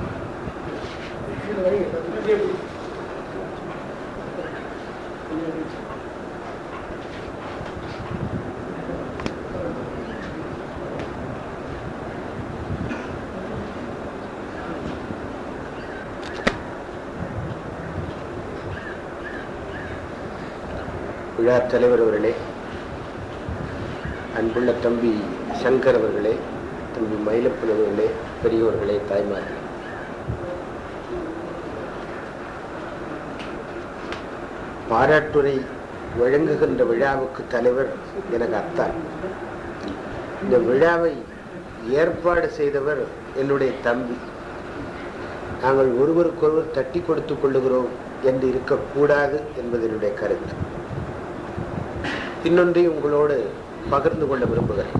விழா தலைவர் அவர்களே அன்புள்ள தம்பி சங்கர் அவர்களே தம்பி மயிலப்பன் அவர்களே பெரியோர்களே தாய்மார்களே பாராட்டுரை வழங்குகின்ற விழாவுக்கு தலைவர் எனக்கு அத்தான் இந்த விழாவை ஏற்பாடு செய்தவர் என்னுடைய தம்பி நாங்கள் ஒருவருக்கொருவர் தட்டி கொடுத்துக் கொள்ளுகிறோம் என்று இருக்கக்கூடாது என்பது என்னுடைய கருத்து இன்னொன்றை உங்களோடு பகிர்ந்து கொள்ள விரும்புகிறேன்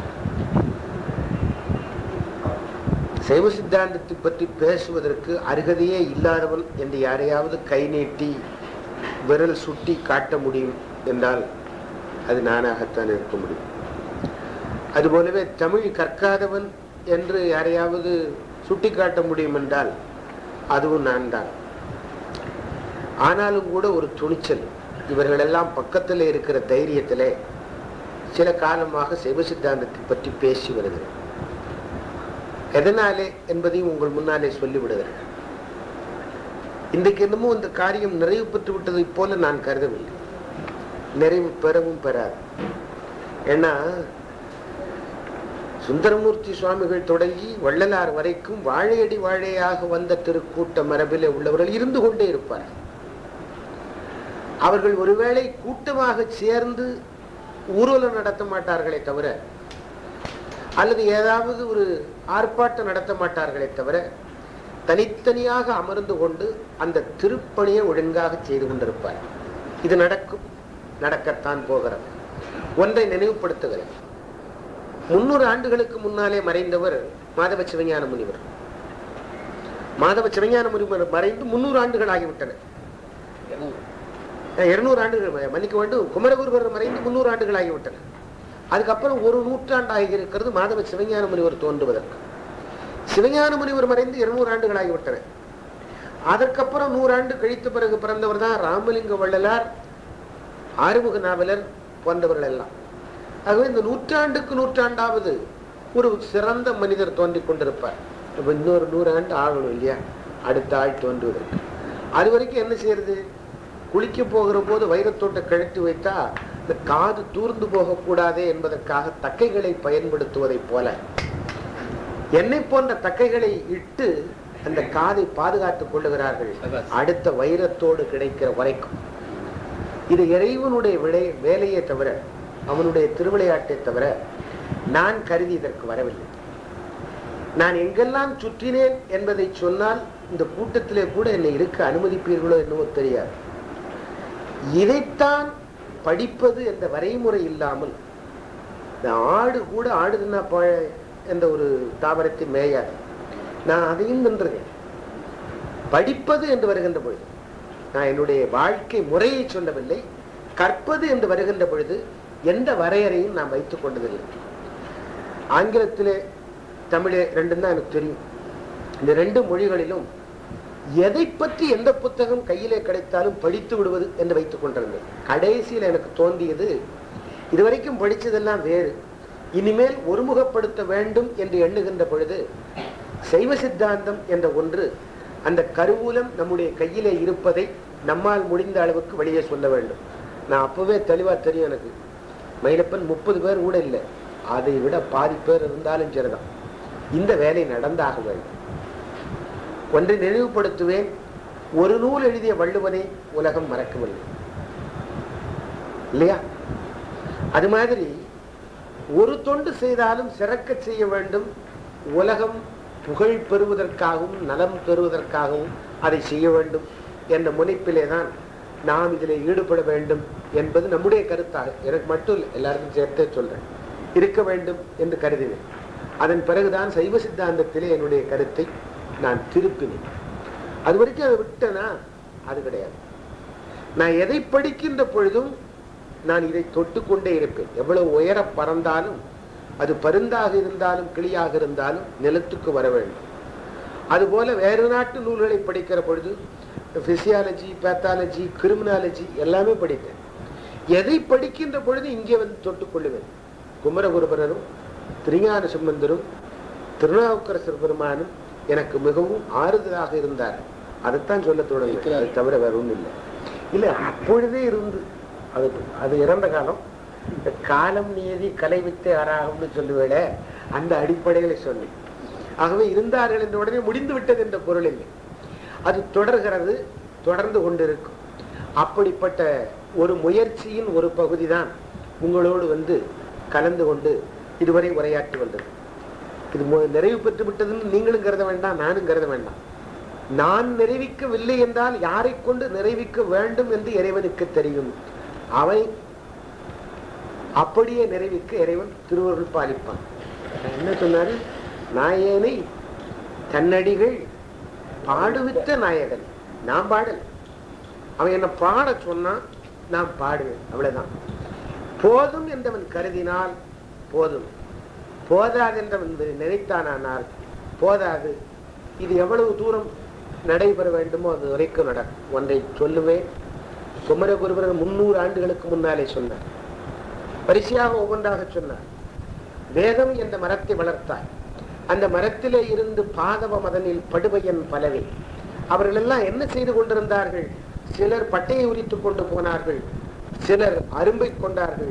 சைவ சித்தாந்தத்தை பற்றி பேசுவதற்கு அருகதையே இல்லாதவன் என்று யாரையாவது கை நீட்டி விரல் சுட்டி காட்ட முடியும் என்றால் அது நானாகத்தான் இருக்க முடியும் அதுபோலவே தமிழ் கற்காதவன் என்று யாரையாவது சுட்டிக்காட்ட முடியும் என்றால் அதுவும் நான் தான் ஆனாலும் கூட ஒரு துணிச்சல் இவர்களெல்லாம் பக்கத்தில் இருக்கிற தைரியத்திலே சில காலமாக சைவ சித்தாந்தத்தை பற்றி பேசி வருகிறேன் எதனாலே என்பதையும் உங்கள் முன்னாலே சொல்லிவிடுகிறேன் இன்றைக்கு என்னமோ இந்த காரியம் நிறைவு பெற்று விட்டதைப் போல நான் கருதவில்லை நிறைவு பெறவும் பெறாது ஏன்னா சுந்தரமூர்த்தி சுவாமிகள் தொடங்கி வள்ளலார் வரைக்கும் வாழையடி வாழையாக வந்த திருக்கூட்ட மரபிலே உள்ளவர்கள் இருந்து கொண்டே இருப்பார்கள் அவர்கள் ஒருவேளை கூட்டமாக சேர்ந்து ஊர்வலம் நடத்த மாட்டார்களே தவிர அல்லது ஏதாவது ஒரு ஆர்ப்பாட்டம் நடத்த மாட்டார்களே தவிர தனித்தனியாக அமர்ந்து கொண்டு அந்த திருப்பணியை ஒழுங்காக செய்து கொண்டிருப்பார் இது நடக்கும் நடக்கத்தான் போகிறது ஒன்றை நினைவுபடுத்துகிறேன் முன்னூறு ஆண்டுகளுக்கு முன்னாலே மறைந்தவர் மாதவ சிவஞான முனிவர் மாதவ சிவஞான முனிவர் மறைந்து முன்னூறு ஆண்டுகள் ஆகிவிட்டன இருநூறு ஆண்டுகள் ம- மன்னிக்க வேண்டும் குமரகுருவர் மறைந்து முன்னூறு ஆண்டுகள் ஆகிவிட்டன அதுக்கப்புறம் ஒரு நூற்றாண்டு ஆகியிருக்கிறது மாதவ சிவஞான முனிவர் தோன்றுவதற்கு சிவஞான முனிவர் மறைந்து இருநூறு ஆண்டுகள் ஆகிவிட்டன அதற்கப்புறம் நூறாண்டு கழித்த பிறகு பிறந்தவர் தான் ராமலிங்க வள்ளலார் ஆறுமுக நாவலர் போன்றவர்கள் எல்லாம் ஆகவே இந்த நூற்றாண்டுக்கு நூற்றாண்டாவது ஒரு சிறந்த மனிதர் தோன்றிக் கொண்டிருப்பார் இப்ப இன்னொரு நூறாண்டு ஆகணும் இல்லையா அடுத்த ஆள் தோன்றுவதற்கு அது வரைக்கும் என்ன செய்யறது குளிக்க போகிற போது வைரத்தோட்டை கழட்டி வைத்தா இந்த காது தூர்ந்து போகக்கூடாதே என்பதற்காக தக்கைகளை பயன்படுத்துவதைப் போல என்னை போன்ற தக்கைகளை இட்டு அந்த காதை பாதுகாத்துக் கொள்ளுகிறார்கள் அடுத்த வைரத்தோடு கிடைக்கிற வரைக்கும் இது இறைவனுடைய விளை வேலையே தவிர அவனுடைய திருவிளையாட்டை தவிர நான் கருதி இதற்கு வரவில்லை நான் எங்கெல்லாம் சுற்றினேன் என்பதை சொன்னால் இந்த கூட்டத்திலே கூட என்னை இருக்க அனுமதிப்பீர்களோ என்னவோ தெரியாது இதைத்தான் படிப்பது என்ற வரைமுறை இல்லாமல் இந்த ஆடு கூட ஆடுதுன்னா பழ என்ற ஒரு தாவரத்தை மேயாது நான் அதையும் நின்றுகிறேன் படிப்பது என்று வருகின்ற பொழுது நான் என்னுடைய வாழ்க்கை முறையை சொல்லவில்லை கற்பது என்று வருகின்ற பொழுது எந்த வரையறையும் நான் வைத்துக் கொண்டதில்லை ஆங்கிலத்திலே தமிழே ரெண்டும் தான் எனக்கு தெரியும் இந்த ரெண்டு மொழிகளிலும் எதை பற்றி எந்த புத்தகம் கையிலே கிடைத்தாலும் படித்து விடுவது என்று வைத்துக் கொண்டிருந்தேன் கடைசியில் எனக்கு தோன்றியது இதுவரைக்கும் படிச்சதெல்லாம் வேறு இனிமேல் ஒருமுகப்படுத்த வேண்டும் என்று எண்ணுகின்ற பொழுது சைவ சித்தாந்தம் என்ற ஒன்று அந்த கருவூலம் நம்முடைய கையிலே இருப்பதை நம்மால் முடிந்த அளவுக்கு வெளியே சொல்ல வேண்டும் நான் அப்பவே தெளிவா தெரியும் எனக்கு மயிலப்பன் முப்பது பேர் கூட இல்லை அதை விட பாதி பேர் இருந்தாலும் சரிதான் இந்த வேலை நடந்தாக வேண்டும் ஒன்றை நினைவுபடுத்துவேன் ஒரு நூல் எழுதிய வள்ளுவனை உலகம் மறக்கவில்லை இல்லையா அது மாதிரி ஒரு தொண்டு செய்தாலும் சிறக்க செய்ய வேண்டும் உலகம் புகழ் பெறுவதற்காகவும் நலம் பெறுவதற்காகவும் அதை செய்ய வேண்டும் என்ற முனைப்பிலே தான் நாம் இதில் ஈடுபட வேண்டும் என்பது நம்முடைய கருத்தாக எனக்கு மட்டும் இல்லை எல்லாருக்கும் சேர்த்தே சொல்றேன் இருக்க வேண்டும் என்று கருதினேன் அதன் பிறகுதான் சைவ சித்தாந்தத்திலே என்னுடைய கருத்தை நான் திருப்பினேன் அது வரைக்கும் அதை விட்டேனா அது கிடையாது நான் எதை படிக்கின்ற பொழுதும் நான் இதை தொட்டுக்கொண்டே இருப்பேன் எவ்வளவு உயர பறந்தாலும் அது பருந்தாக இருந்தாலும் கிளியாக இருந்தாலும் நிலத்துக்கு வர வேண்டும் அதுபோல வேறு நாட்டு நூல்களை படிக்கிற பொழுது பிசியாலஜி பேத்தாலஜி கிரிமினாலஜி எல்லாமே படிப்பேன் எதை படிக்கின்ற பொழுது இங்கே வந்து தொட்டுக்கொள்ளுவேன் குமரகுருபரரும் திருஞான சம்பந்தரும் திருநாவுக்கரசர் பெருமானும் எனக்கு மிகவும் ஆறுதலாக இருந்தார் அதைத்தான் சொல்ல தொடங்குகிறேன் அது தவிர வேற ஒன்றும் இல்லை இல்லை அப்பொழுதே இருந்து அது அது இறந்த காலம் இந்த காலம் நியதி கலை வித்தை ஆறாகும்னு சொல்லுவேளே அந்த அடிப்படைகளை சொல்லி ஆகவே இருந்தார்கள் என்ற உடனே முடிந்து விட்டது என்ற பொருள் இல்லை அது தொடர்கிறது தொடர்ந்து கொண்டிருக்கும் அப்படிப்பட்ட ஒரு முயற்சியின் ஒரு பகுதி தான் உங்களோடு வந்து கலந்து கொண்டு இதுவரை உரையாற்றி வந்தது இது மு- நிறைவு பெற்று விட்டதுன்னு நீங்களும் கருத வேண்டாம் நானும் கருத வேண்டாம் நான் நிறைவிக்கவில்லை என்றால் யாரை கொண்டு நிறைவிக்க வேண்டும் என்று இறைவனுக்கு தெரியும் அவன் அப்படியே நிறைவிக்க இறைவன் திருவருள் பாலிப்பான் என்ன சொன்னாரு நாயேனை தன்னடிகள் பாடுவித்த நாயகன் நான் பாடல் அவன் என்ன பாட சொன்னான் நான் பாடுவேன் அவ்வளவுதான் போதும் என்றவன் கருதினால் போதும் போதாது என்று நினைத்தானால் போதாது இது எவ்வளவு தூரம் நடைபெற வேண்டுமோ அது வரைக்கும் நடக்கும் ஒன்றை சொல்லுவேன் குமரகுருபரர் முன்னூறு ஆண்டுகளுக்கு முன்னாலே சொன்னார் வரிசையாக ஒவ்வொன்றாக சொன்னார் வேதம் என்ற மரத்தை வளர்த்தார் அந்த மரத்திலே இருந்து பாதவ மதனில் படுவையன் பலவே அவர்கள் எல்லாம் என்ன செய்து கொண்டிருந்தார்கள் சிலர் பட்டையை உரித்துக் கொண்டு போனார்கள் சிலர் அரும்பை கொண்டார்கள்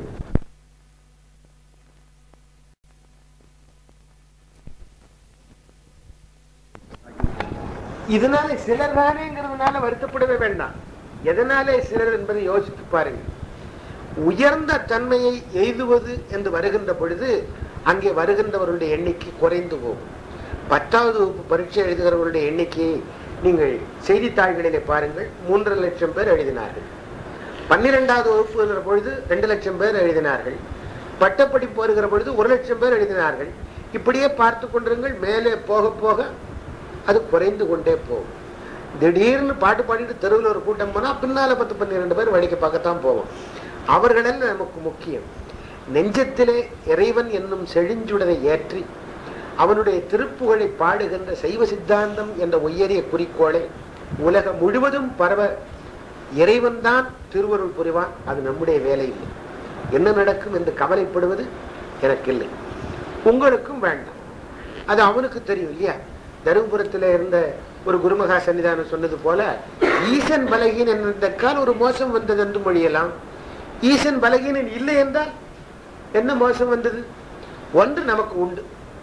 இதனால சிலர் தானேங்கிறதுனால வருத்தப்படவே வேண்டாம் எதனாலே சிலர் என்பதை யோசித்து பாருங்க உயர்ந்த தன்மையை எய்துவது என்று வருகின்ற பொழுது அங்கே வருகின்றவர்களுடைய எண்ணிக்கை குறைந்து போகும் பத்தாவது வகுப்பு பரீட்சை எழுதுகிறவர்களுடைய எண்ணிக்கையை நீங்கள் செய்தித்தாள்களிலே பாருங்கள் மூன்றரை லட்சம் பேர் எழுதினார்கள் பன்னிரெண்டாவது வகுப்பு வருகிற பொழுது ரெண்டு லட்சம் பேர் எழுதினார்கள் பட்டப்படிப்பு வருகிற பொழுது ஒரு லட்சம் பேர் எழுதினார்கள் இப்படியே பார்த்து கொண்டிருங்கள் மேலே போக போக அது குறைந்து கொண்டே போகும் திடீர்னு பாட்டு பாடிட்டு தெருவில் ஒரு கூட்டம் போனா பின்னால பத்து பன்னிரெண்டு பேர் வேடிக்கை பார்க்கத்தான் போவோம் அவர்களெல்லாம் நமக்கு முக்கியம் நெஞ்சத்திலே இறைவன் என்னும் செழிஞ்சுடரை ஏற்றி அவனுடைய திருப்புகழை பாடுகின்ற சைவ சித்தாந்தம் என்ற உயரிய குறிக்கோளை உலகம் முழுவதும் பரவ இறைவன் தான் திருவருள் புரிவான் அது நம்முடைய வேலை இல்லை என்ன நடக்கும் என்று கவலைப்படுவது எனக்கு இல்லை உங்களுக்கும் வேண்டாம் அது அவனுக்கு தெரியும் இல்லையா தருமபுரத்தில் இருந்த ஒரு குருமகா சன்னிதானம் சொன்னது போல ஈசன் பலகீன் என்றதற்கால் ஒரு மோசம் வந்தது என்று மொழியலாம் ஈசன் பலகீனன் இல்லை என்றால் என்ன மோசம் வந்தது ஒன்று நமக்கு உண்டு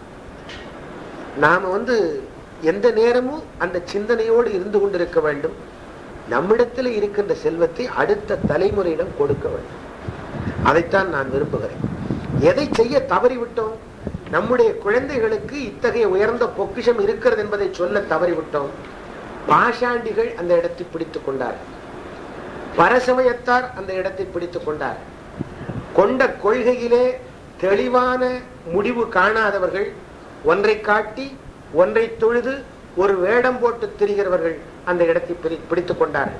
நாம வந்து எந்த நேரமும் அந்த சிந்தனையோடு இருந்து கொண்டிருக்க வேண்டும் நம்மிடத்தில் இருக்கின்ற செல்வத்தை அடுத்த தலைமுறையிடம் கொடுக்க வேண்டும் அதைத்தான் நான் விரும்புகிறேன் எதை செய்ய தவறிவிட்டோம் நம்முடைய குழந்தைகளுக்கு இத்தகைய உயர்ந்த பொக்கிஷம் இருக்கிறது என்பதை சொல்ல தவறிவிட்டோம் பாஷாண்டிகள் அந்த இடத்தை பிடித்துக் கொண்டார்கள் பரசமயத்தார் அந்த இடத்தை பிடித்துக் கொண்டார் கொண்ட கொள்கையிலே தெளிவான முடிவு காணாதவர்கள் ஒன்றை காட்டி ஒன்றை தொழுது ஒரு வேடம் போட்டு திரிகிறவர்கள் அந்த இடத்தை பிடி- பிடித்துக் கொண்டார்கள்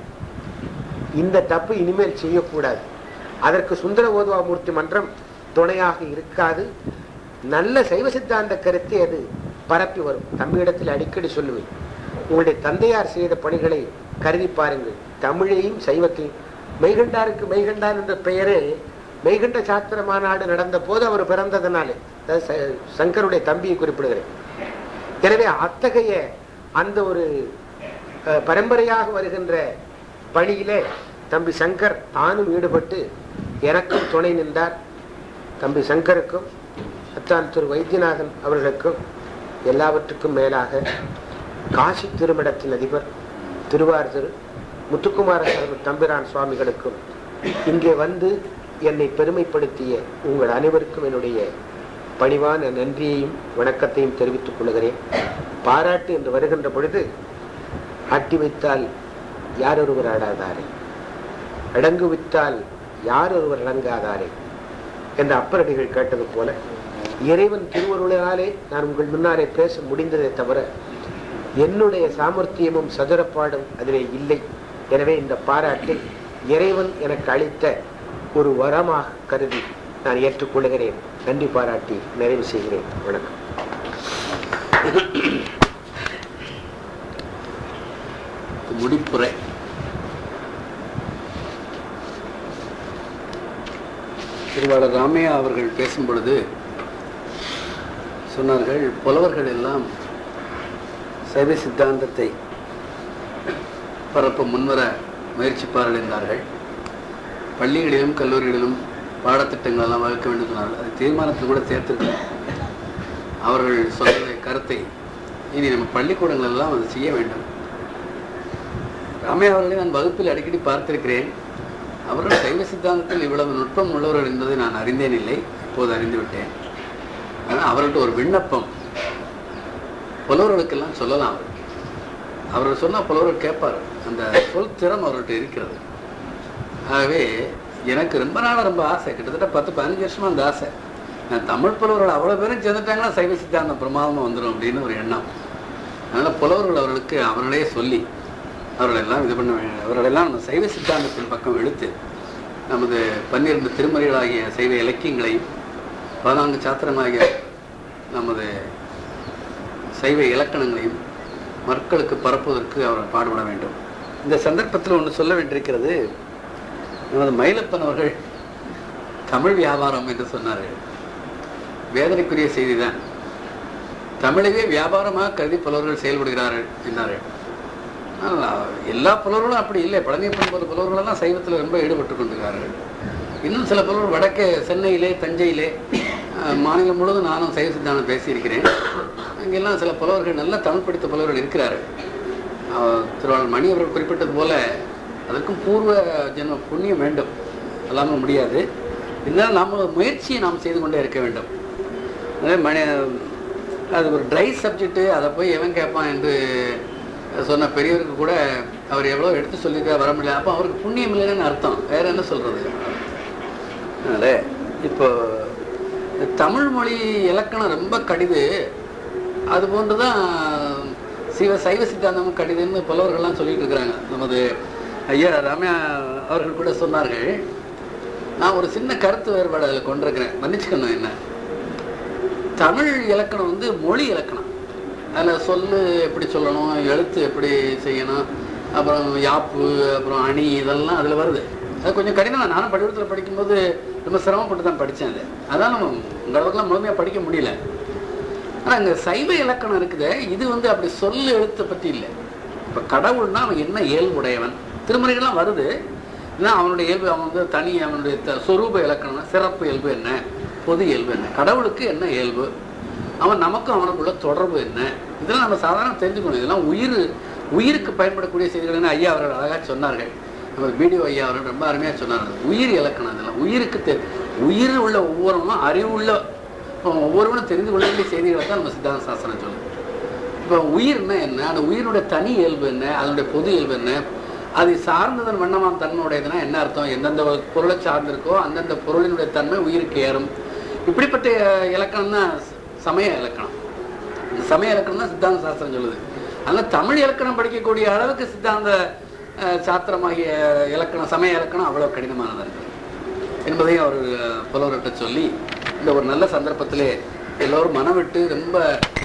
இந்த தப்பு இனிமேல் செய்யக்கூடாது அதற்கு சுந்தர ஓதுவாமூர்த்தி மன்றம் துணையாக இருக்காது நல்ல சைவ சித்தாந்த கருத்தை அது பரப்பி வரும் தம்பியிடத்தில் அடிக்கடி சொல்லுவேன் உங்களுடைய தந்தையார் செய்த பணிகளை கருதி பாருங்கள் தமிழையும் சைவத்தையும் மெய்கண்டாருக்கு மெய்கண்டான் என்ற பெயரே மெய்கண்ட சாஸ்திர மாநாடு நடந்த போது அவர் பிறந்ததனாலே அதாவது ச- சங்கருடைய தம்பியை குறிப்பிடுகிறேன் எனவே அத்தகைய அந்த ஒரு அஹ், பரம்பரையாக வருகின்ற பணியிலே தம்பி சங்கர் தானும் ஈடுபட்டு எனக்கும் துணை நின்றார் தம்பி சங்கருக்கும் அத்தான் திரு வைத்தியநாதன் அவர்களுக்கும் எல்லாவற்றுக்கும் மேலாக காசி திருமடத்தின் அதிபர் திருவார் திரு முத்துக்குமார சரவ தம்பிரான் சுவாமிகளுக்கும் இங்கே வந்து என்னை பெருமைப்படுத்திய உங்கள் அனைவருக்கும் என்னுடைய பணிவான நன்றியையும் வணக்கத்தையும் தெரிவித்துக் கொள்கிறேன் பாராட்டு என்று வருகின்ற பொழுது ஆட்டி வைத்தால் யார் ஒருவர் ஆடாதாரே அடங்கு வித்தால் யார் ஒருவர் அடங்காதாரே என்ற அப்பரடிகள் கேட்டது போல இறைவன் திருவருளாலே நான் உங்கள் முன்னாலே பேச முடிந்ததே தவிர என்னுடைய சாமர்த்தியமும் சதுரப்பாடும் அதிலே இல்லை எனவே இந்த பாராட்டை இறைவன் எனக்கு அளித்த ஒரு வரமாக கருதி நான் ஏற்றுக்கொள்கிறேன் நன்றி பாராட்டி நிறைவு செய்கிறேன் வணக்கம் முடிப்புரை திருவாளர் ராமையா அவர்கள் பேசும் பொழுது சொன்னார்கள் புலவர்கள் எல்லாம் சைவ சித்தாந்தத்தை பரப்ப முன்வர முயற்சிப்பார்கள் என்றார்கள் பள்ளிகளிலும் கல்லூரிகளிலும் பாடத்திட்டங்கள் எல்லாம் வகுக்க வேண்டும் சொன்னார்கள் அது தீர்மானத்தில் கூட சேர்த்திருக்கோம் அவர்கள் சொல்ற கருத்தை இனி நம்ம பள்ளிக்கூடங்கள் எல்லாம் அதை செய்ய வேண்டும் ராமையா அவர்களை நான் வகுப்பில் அடிக்கடி பார்த்திருக்கிறேன் அவர்கள் சைவ சித்தாந்தத்தில் இவ்வளவு நுட்பம் உள்ளவர்கள் என்பதை நான் அறிந்தேன் இல்லை இப்போது அறிந்து விட்டேன் ஆனால் அவர்கள்ட்ட ஒரு விண்ணப்பம் புலவர்களுக்கெல்லாம் சொல்லலாம் அவர் அவர்கள் சொன்னால் புலவர்கள் கேட்பார் அந்த சொல் திறம் அவர்கள்ட்ட இருக்கிறது ஆகவே எனக்கு ரொம்ப நாளாக ரொம்ப ஆசை கிட்டத்தட்ட பத்து பதினஞ்சு வருஷமா அந்த ஆசை நான் தமிழ் புலவர்கள் அவ்வளோ பேரும் சேர்ந்துட்டாங்கன்னா சைவ சித்தாந்தம் பிரமாதமாக வந்துடும் அப்படின்னு ஒரு எண்ணம் அதனால் புலவர்கள் அவர்களுக்கு அவர்களே சொல்லி அவர்களெல்லாம் இது பண்ண வே- அவர்களெல்லாம் நம்ம சைவ சித்தாந்தத்தின் பக்கம் இழுத்து நமது பன்னிரண்டு திருமறைகளாகிய சைவ இலக்கியங்களையும் பதினான்கு சாத்திரமாகிய நமது சைவ இலக்கணங்களையும் மக்களுக்கு பரப்புவதற்கு அவர் பாடுபட வேண்டும் இந்த சந்தர்ப்பத்தில் ஒன்று சொல்ல வேண்டியிருக்கிறது நமது மயிலப்பன் அவர்கள் தமிழ் வியாபாரம் என்று சொன்னார்கள் வேதனைக்குரிய செய்திதான் தமிழையே வியாபாரமாக கருதி புலவர்கள் செயல்படுகிறார்கள் என்றார்கள் ஆனால் எல்லா புலவர்களும் அப்படி இல்லை பழனியப்பன் போன்ற புலவர்களெல்லாம் சைவத்தில் ரொம்ப ஈடுபட்டு கொண்டிருக்கிறார்கள் இன்னும் சில புலவர்கள் வடக்கே சென்னையிலே தஞ்சையிலே அஹ், மாநிலம் முழுவதும் நானும் சைவ சித்தாந்தம் பேசியிருக்கிறேன் அங்கெல்லாம் சில புலவர்கள் நல்ல தமிழ் படித்த புலவர்கள் இருக்கிறார்கள் அஹ், திருவாளர் மணி அவர்கள் குறிப்பிட்டது போல அதற்கும் பூர்வ ஜென்ம புண்ணியம் வேண்டும் அல்லாமல் முடியாது இருந்தாலும் நாம் முயற்சியை நாம் செய்து கொண்டே இருக்க வேண்டும் அதே மணி அது ஒரு ட்ரை சப்ஜெக்ட்டு அதை போய் எவன் கேட்பான் என்று சொன்ன பெரியவருக்கு கூட அவர் எவ்வளோ எடுத்து சொல்லியிருக்கார் வர முடியல அப்போ அவருக்கு புண்ணியம் இல்லைன்னு அர்த்தம் வேற என்ன சொல்றது அதனால இப்போ இந்த தமிழ் மொழி இலக்கணம் ரொம்ப கடிது அது போன்று தான் சிவ சைவ சித்தாந்தமும் கடிதுன்னு புலவர்கள்லாம் சொல்லிட்டு இருக்கிறாங்க நமது ஐயா ராமையா அவர்கள் கூட சொன்னார்கள் நான் ஒரு சின்ன கருத்து வேறுபாடு அதில் கொண்டிருக்கிறேன் மன்னிச்சுக்கணும் என்ன தமிழ் இலக்கணம் வந்து மொழி இலக்கணம் அதில் சொல்லு எப்படி சொல்லணும் எழுத்து எப்படி செய்யணும் அப்புறம் யாப்பு அப்புறம் அணி இதெல்லாம் அதில் வருது அது கொஞ்சம் கடினம் தான். நானும் பள்ளிக்கூடத்தில் படிக்கும்போது ரொம்ப சிரமப்பட்டு தான் படித்தேன் அது அதான் நம்ம உங்கள் அளவுக்குலாம் முழுமையாக படிக்க முடியல ஆனால் அங்கே சைவ இலக்கணம் இருக்குதே இது வந்து அப்படி சொல்லு எழுத்தை பற்றி இல்லை இப்போ கடவுள்னா அவன் என்ன இயல்புடையவன் திருமறைகள்லாம் வருது ஏன்னா அவனுடைய இயல்பு அவன் வந்து தனி அவனுடைய த- சொரூப இலக்கணம் சிறப்பு இயல்பு என்ன பொது இயல்பு என்ன கடவுளுக்கு என்ன இயல்பு அவன் நமக்கும் அவனுக்குள்ள தொடர்பு என்ன இதெல்லாம் நம்ம சாதாரண தெரிஞ்சுக்கணும் இதெல்லாம் உயிர் உயிருக்கு பயன்படக்கூடிய செய்திகள்னு ஐயா அவர்கள் அழகாக சொன்னார்கள் நம்ம வீடியோ ஐயா அவர்கள் ரொம்ப அருமையாக சொன்னார்கள் உயிர் இலக்கணம் இதெல்லாம் உயிருக்கு தெ உயிர் உள்ள ஒவ்வொருவனும் அறிவுள்ள ஒவ்வொருவனும் தெரிந்து கொள்ள வேண்டிய செய்திகளை தான் நம்ம சித்தாந்த சாஸ்திரம் சொல்லுது இப்போ உயிர்னா என்ன அந்த உயிரினுடைய தனி இயல்பு என்ன அதனுடைய பொது இயல்பு என்ன அது சார்ந்ததன் வண்ணமாம் தன்மையுடையதுன்னா என்ன அர்த்தம் எந்தெந்த பொருளை சார்ந்திருக்கோ அந்தந்த பொருளினுடைய தன்மை உயிருக்கு ஏறும் இப்படிப்பட்ட இலக்கணம் தான் சமய இலக்கணம் இந்த சமய இலக்கணம் தான் சித்தாந்த சாஸ்திரம் சொல்லுது அதனால் தமிழ் இலக்கணம் படிக்கக்கூடிய அளவுக்கு சித்தாந்த அஹ், சாஸ்திரமாகிய இலக்கணம் சமய இலக்கணம் அவ்வளோ கடினமானதாக இருக்குது என்பதையும் அவர் புலவர்கிட்ட சொல்லி இந்த ஒரு நல்ல சந்தர்ப்பத்திலே எல்லோரும் மனம் விட்டு ரொம்ப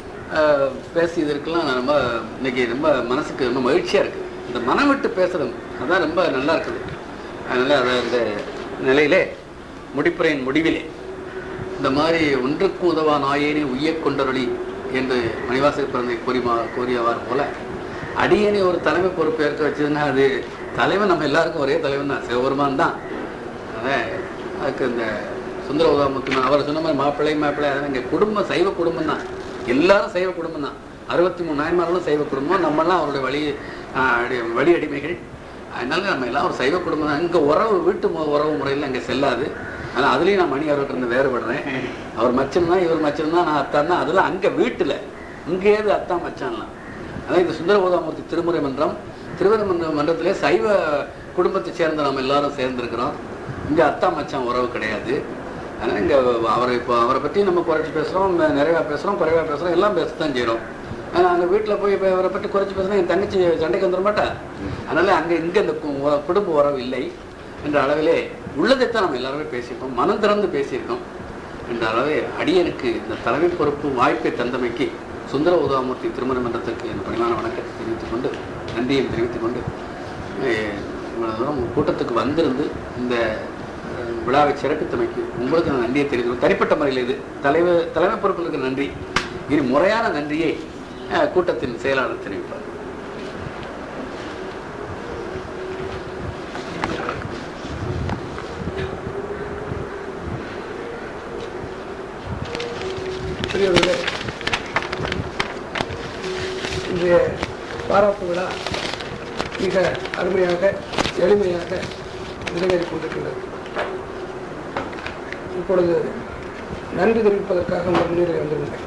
அஹ், பேசியதற்கெல்லாம் நான் ரொம்ப இன்னைக்கு ரொம்ப மனசுக்கு ரொம்ப மகிழ்ச்சியாக இருக்குது இந்த மனம் விட்டு பேசுறது அதான் ரொம்ப நல்லா இருக்குது அதனால் அதை அந்த நிலையிலே முடிப்புரையின் முடிவிலே இந்த மாதிரி ஒன்றுக்கும் உதவா நாயேனே உய்யக் கொண்டருளி என்று மணிவாசக பிறந்தை கூறிமா கூறியவாறு போல அடியேனே ஒரு தலைமை பொறுப்பு ஏற்க வச்சதுன்னா அது தலைவன் நம்ம எல்லாருக்கும் ஒரே தலைவன் தான் சிவபெருமான் தான் அதான் அதுக்கு இந்த சுந்தர உதாமத்துக்கு அவர் சொன்ன மாதிரி மாப்பிள்ளை மாப்பிள்ளை அதான் இங்கே குடும்பம் சைவ குடும்பம் தான் எல்லாரும் சைவ குடும்பம் தான் அறுபத்தி மூணு நாயன்மார்களும் சைவ குடும்பம் நம்மெல்லாம் அவருடைய வழி ஆஹ், அடி- வழி அடிமைகள் அதனால நம்ம எல்லாம் ஒரு சைவ குடும்பம் தான் இங்கே உறவு வீட்டு மு- உறவு முறையில் அங்கே செல்லாது ஆனால் அதுலேயும் நான் மணி அவர்கிட்ட இருந்து வேறுபடுறேன் அவர் மச்சன் தான் இவர் மச்சன் தான் நான் அத்தான் தான் அதெல்லாம் அங்கே வீட்டில் இங்கே ஏது அத்தான் மச்சான்லாம் அதான் இந்த சுந்தர உதாமூர்த்தி திருமுறை மன்றம் திருவத மன்ற மன்றத்திலே சைவ குடும்பத்தை சேர்ந்த நம்ம எல்லாரும் சேர்ந்துருக்கிறோம் இங்கே அத்தா மச்சான் உறவு கிடையாது அதனால் இங்கே அவரை இப்போ அவரை பற்றி நம்ம குறைச்சி பேசுகிறோம் நிறையா பேசுகிறோம் குறைவாக பேசுகிறோம் எல்லாம் பேசத்தான் செய்கிறோம் ஆனால் அங்கே வீட்டில் போய் இப்போ அவரை பற்றி குறைச்சி பேசினா என் தங்கச்சி சண்டைக்கு வந்துட மாட்டா அதனால் அங்கே இங்கே இந்த கு- உ- குடும்ப உறவு இல்லை என்ற அளவிலே உள்ளதைத்தான் நம்ம எல்லாருமே பேசியிருக்கோம் மனம் திறந்து பேசியிருக்கோம் என்ற அளவே அடியனுக்கு இந்த தலைமை பொறுப்பு வாய்ப்பை தந்தமைக்கு சுந்தர உதவாமூர்த்தி திருமண மன்றத்திற்கு என் பணிவான வணக்கத்தை தெரிவித்துக் கொண்டு நன்றியை தெரிவித்துக் கொண்டு அஹ், இவ்வளவு தூரம் உங்க கூட்டத்துக்கு வந்திருந்து இந்த அஹ், விழாவை சிறப்பித்தமைக்கு உங்களுக்கு நான் நன்றியை தெரிவித்து தனிப்பட்ட முறையில் இது தலைவர் தலைமை பொறுப்புகளுக்கு நன்றி இனி முறையான நன்றியை அஹ், கூட்டத்தின் செயலாளர் தெரிவிப்பார் பெரியவர்களே இன்றைய பாராட்டு விழா மிக அருமையாக எளிமையாக நிறைவேறிக் கொண்டிருக்கின்றது இப்பொழுது நன்றி தெரிவிப்பதற்காக உங்கள் முன்னிலை வந்திருந்தேன்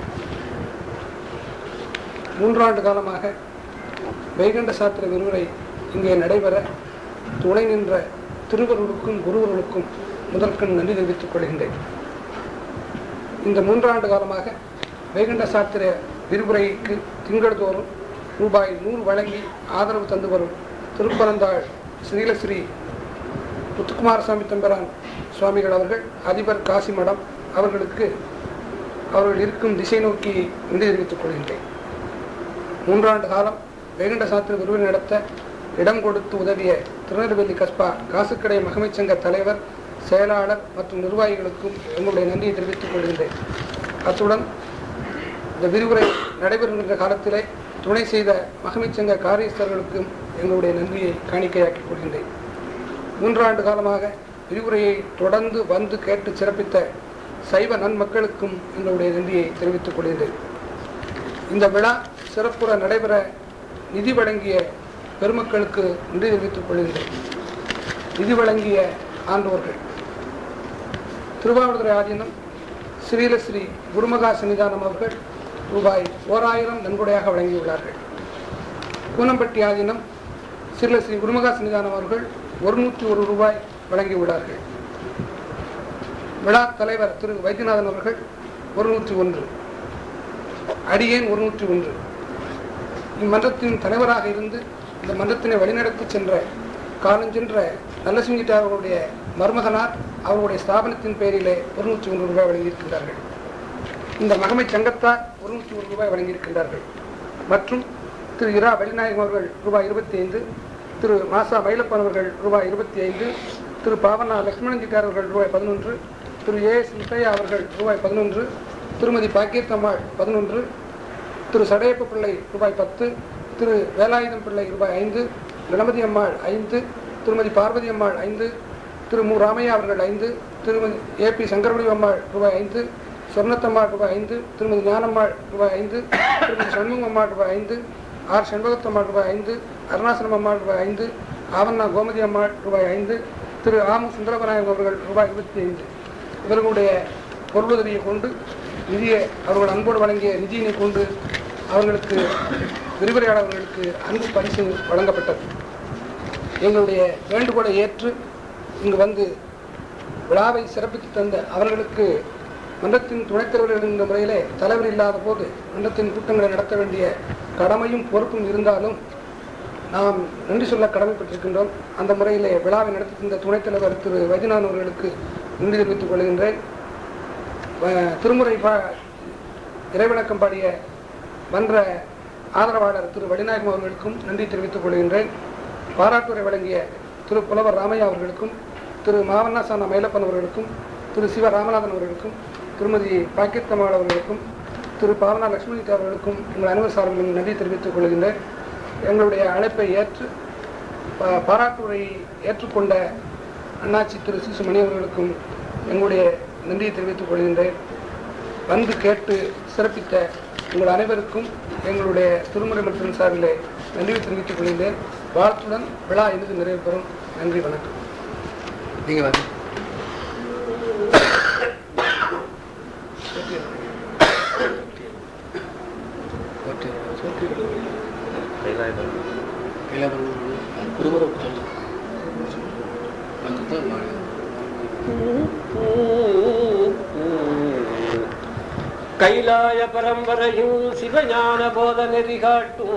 மூன்றாண்டு காலமாக வைகண்ட சாத்திர விரிவுரை இங்கே நடைபெற துணை நின்ற திருவருளுக்கும் குருவர்களுக்கும் முதற்கண் நன்றி தெரிவித்துக் கொள்கின்றேன் இந்த மூன்றாண்டு காலமாக வைகுண்ட சாத்திர விரிவுரைக்கு திங்கள்தோறும் ரூபாய் நூறு வழங்கி ஆதரவு தந்து வரும் திருப்பரந்தாள் ஸ்ரீலஸ்ரீ முத்துக்குமாரசாமி தம்பரான் சுவாமிகள் அவர்கள் அதிபர் காசிமடம் அவர்களுக்கு அவர்கள் இருக்கும் திசை நோக்கி நன்றி தெரிவித்துக் கொள்கின்றேன் மூன்றாண்டு காலம் வைகுண்ட சாத்திர விருது நடத்த இடம் கொடுத்து உதவிய திருநெல்வேலி கஸ்பா காசுக்கடை மகமைச் சங்க தலைவர் செயலாளர் மற்றும் நிர்வாகிகளுக்கும் எங்களுடைய நன்றியை தெரிவித்துக் கொள்கின்றேன் அத்துடன் இந்த விரிவுரை நடைபெறுகின்ற காலத்திலே துணை செய்த மகமைச் சங்க காரியஸ்தர்களுக்கும் எங்களுடைய நன்றியை காணிக்கையாக்கிக் கொள்கின்றேன் மூன்றாண்டு காலமாக விரிவுரையை தொடர்ந்து வந்து கேட்டு சிறப்பித்த சைவ நன்மக்களுக்கும் எங்களுடைய நன்றியை தெரிவித்துக் கொள்கின்றேன் இந்த விழா சிறப்புற நடைபெற நிதி வழங்கிய பெருமக்களுக்கு நன்றி தெரிவித்துக் கொள்கின்றேன் நிதி வழங்கிய ஆண்டோர்கள் திருவாவூர்துறை ஆதீனம் ஸ்ரீலஸ்ரீ குருமகா சன்னிதானம் அவர்கள் ரூபாய் ஓராயிரம் நன்கொடையாக வழங்கியுள்ளார்கள் கூனம்பட்டி ஆதீனம் ஸ்ரீலஸ்ரீ குருமகா சன்னிதானம் அவர்கள் ஒரு நூற்றி ஒரு ரூபாய் வழங்கியுள்ளார்கள் விழா தலைவர் திரு வைத்தியநாதன் அவர்கள் ஒரு நூற்றி ஒன்று அடியேன் ஒரு நூற்றி ஒன்று இம்மன்றத்தின் தலைவராக இருந்து இந்த மன்றத்தினை வழிநடத்தி சென்ற காலஞ்சென்ற நல்லசிங்கிட்ட அவர்களுடைய மருமகனார் அவருடைய ஸ்தாபனத்தின் பெயரிலே ஒரு நூற்றி ஒன்று ரூபாய் வழங்கியிருக்கின்றார்கள் இந்த மகமை சங்கத்தார் ஒரு நூற்றி ஒரு ரூபாய் வழங்கியிருக்கின்றார்கள் மற்றும் திரு இரா வலிநாயகம் அவர்கள் ரூபாய் இருபத்தி ஐந்து திரு மாசா மயிலப்பன் அவர்கள் ரூபாய் இருபத்தி ஐந்து திரு பாவனா லட்சுமணன் ஜிட்டார் அவர்கள் ரூபாய் பதினொன்று திரு ஏ எஸ் முத்தையா அவர்கள் ரூபாய் பதினொன்று திருமதி பாக்கியத்தம்மாள் பதினொன்று திரு சடையப்ப பிள்ளை ரூபாய் பத்து திரு வேலாயுதம் பிள்ளை ரூபாய் ஐந்து கணபதி அம்மாள் ஐந்து திருமதி பார்வதி அம்மாள் ஐந்து திரு மு ராமையா அவர்கள் ஐந்து திருமதி ஏ பி சங்கரவடி அம்மாள் ரூபாய் ஐந்து சொர்ணத்தம்மாள் ரூபாய் ஐந்து திருமதி ஞானம்மாள் ரூபாய் ஐந்து திருமதி சண்முகம் அம்மாள் ரூபாய் ஐந்து ஆர் செண்பகத்தம்மாள் ரூபாய் ஐந்து அருணாசனம் அம்மாள் ரூபாய் ஐந்து ஆவண்ணா கோமதி அம்மாள் ரூபாய் ஐந்து திரு ஆமு சுந்தரபநாயகம் அவர்கள் ரூபாய் இருபத்தி ஐந்து இவர்களுடைய பொருளுதவியை கொண்டு நிதியை அவர்கள் அன்போடு வழங்கிய நிதியினை கொண்டு அவர்களுக்கு விரிவுரையாளர்களுக்கு அன்பு பரிசு வழங்கப்பட்டது எங்களுடைய வேண்டுகோளை ஏற்று இங்கு வந்து விழாவை சிறப்பித்து தந்த அவர்களுக்கு மன்றத்தின் துணைத் தலைவர் என்ற முறையிலே தலைவர் இல்லாத போது மன்றத்தின் கூட்டங்களை நடத்த வேண்டிய கடமையும் பொறுப்பும் இருந்தாலும் நாம் நன்றி சொல்ல கடமைப்பட்டிருக்கின்றோம் அந்த முறையிலே விழாவை நடத்தி தந்த துணைத் தலைவர் திரு வைத்தியநாதன் அவர்களுக்கு நன்றி தெரிவித்துக் கொள்கின்றேன் வ- திருமுறை பா இறைவணக்கம் பாடிய மன்ற ஆதரவாளர் திரு வடிநாயகம் அவர்களுக்கும் நன்றி தெரிவித்துக் கொள்கின்றேன் பாராட்டுரை வழங்கிய திரு புலவர் ராமையா அவர்களுக்கும் திரு மாவண்ணாசான மயிலப்பன் அவர்களுக்கும் திரு சிவ ராமநாதன் அவர்களுக்கும் திருமதி பாக்கியத்தம்மாள் அவர்களுக்கும் திரு பாவனா லட்சுமி அவர்களுக்கும் எங்கள் அனைவர் சார்பிலும் நன்றி தெரிவித்துக் கொள்கின்றேன் எங்களுடைய அழைப்பை ஏற்று பா- பாராட்டுரை ஏற்றுக்கொண்ட அண்ணாச்சி திரு சிசுமணி அவர்களுக்கும் எங்களுடைய நன்றியை தெரிவித்துக் கொள்கின்றேன் வந்து கேட்டு சிறப்பித்த உங்கள் அனைவருக்கும் எங்களுடைய திருமுறை மற்றும் சார்பிலே நன்றி தெரிவித்துக் கொள்கின்றேன் வாழ்த்துடன் விழா இனிது நிறைவு பெறும் நன்றி வணக்கம் நீங்க வந்து கைலாய பரம்பரையும் சிவஞான போத நெறி காட்டும்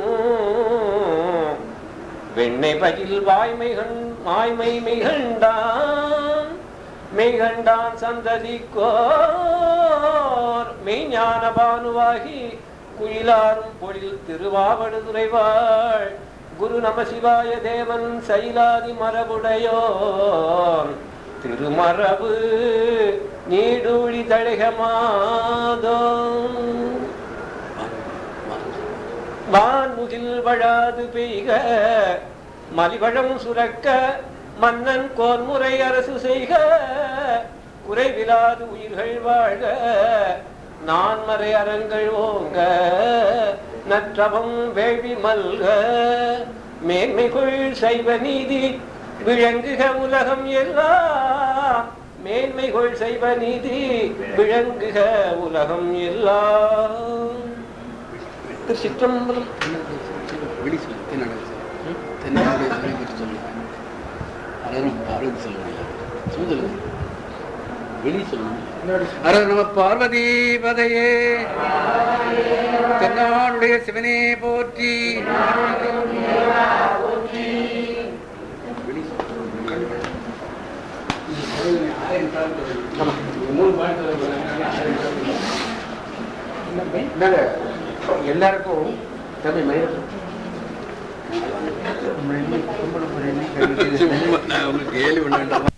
வெண்ணை பகில் வாய்மை கண் வாய்மை மெய்கண்டான் மெய்கண்டான் சந்ததிக்கோர் மெய்ஞான பானுவாகி குயிலாரும் பொழில் திருவாவடுதுறைவாள் குரு நம சிவாய தேவன் சைலாதி மரபுடையோன் திருமரபு நீடூழி தழைக மாதோம் வான்முகில் வழாது பெய்க மலிவழம் சுரக்க மன்னன் கோன்முறை அரசு செய்க குறைவிலாது உயிர்கள் வாழ்க நான்மறை அறங்கள் ஓங்க நற்றவம் வேள்வி மல்க மேன்மைக்குள் சைவ நீதி விளங்குக உலகம் எல்லாம் மேன்மைகள் செய்வ நீதி விளங்குக உலகம் எல்லாம் திருச்சிற்றம்பலம் விடி சொல்லு தென்னாடு தென்னாடு சொல்லி பற்றி சொல்லுங்க அரணம் பார்வதி சொல்லுங்க சொல்லுங்க வெளி சொல்லுங்க அர நம பார்வதி பதையே தென்னாடுடைய சிவனே போற்றி வெளி மூணு பாட்டு இந்தாங்க, எல்லாருக்கும் தம்பி மயிரம் நான் உங்களுக்கு கேள்வி பண்ண வேண்டாம்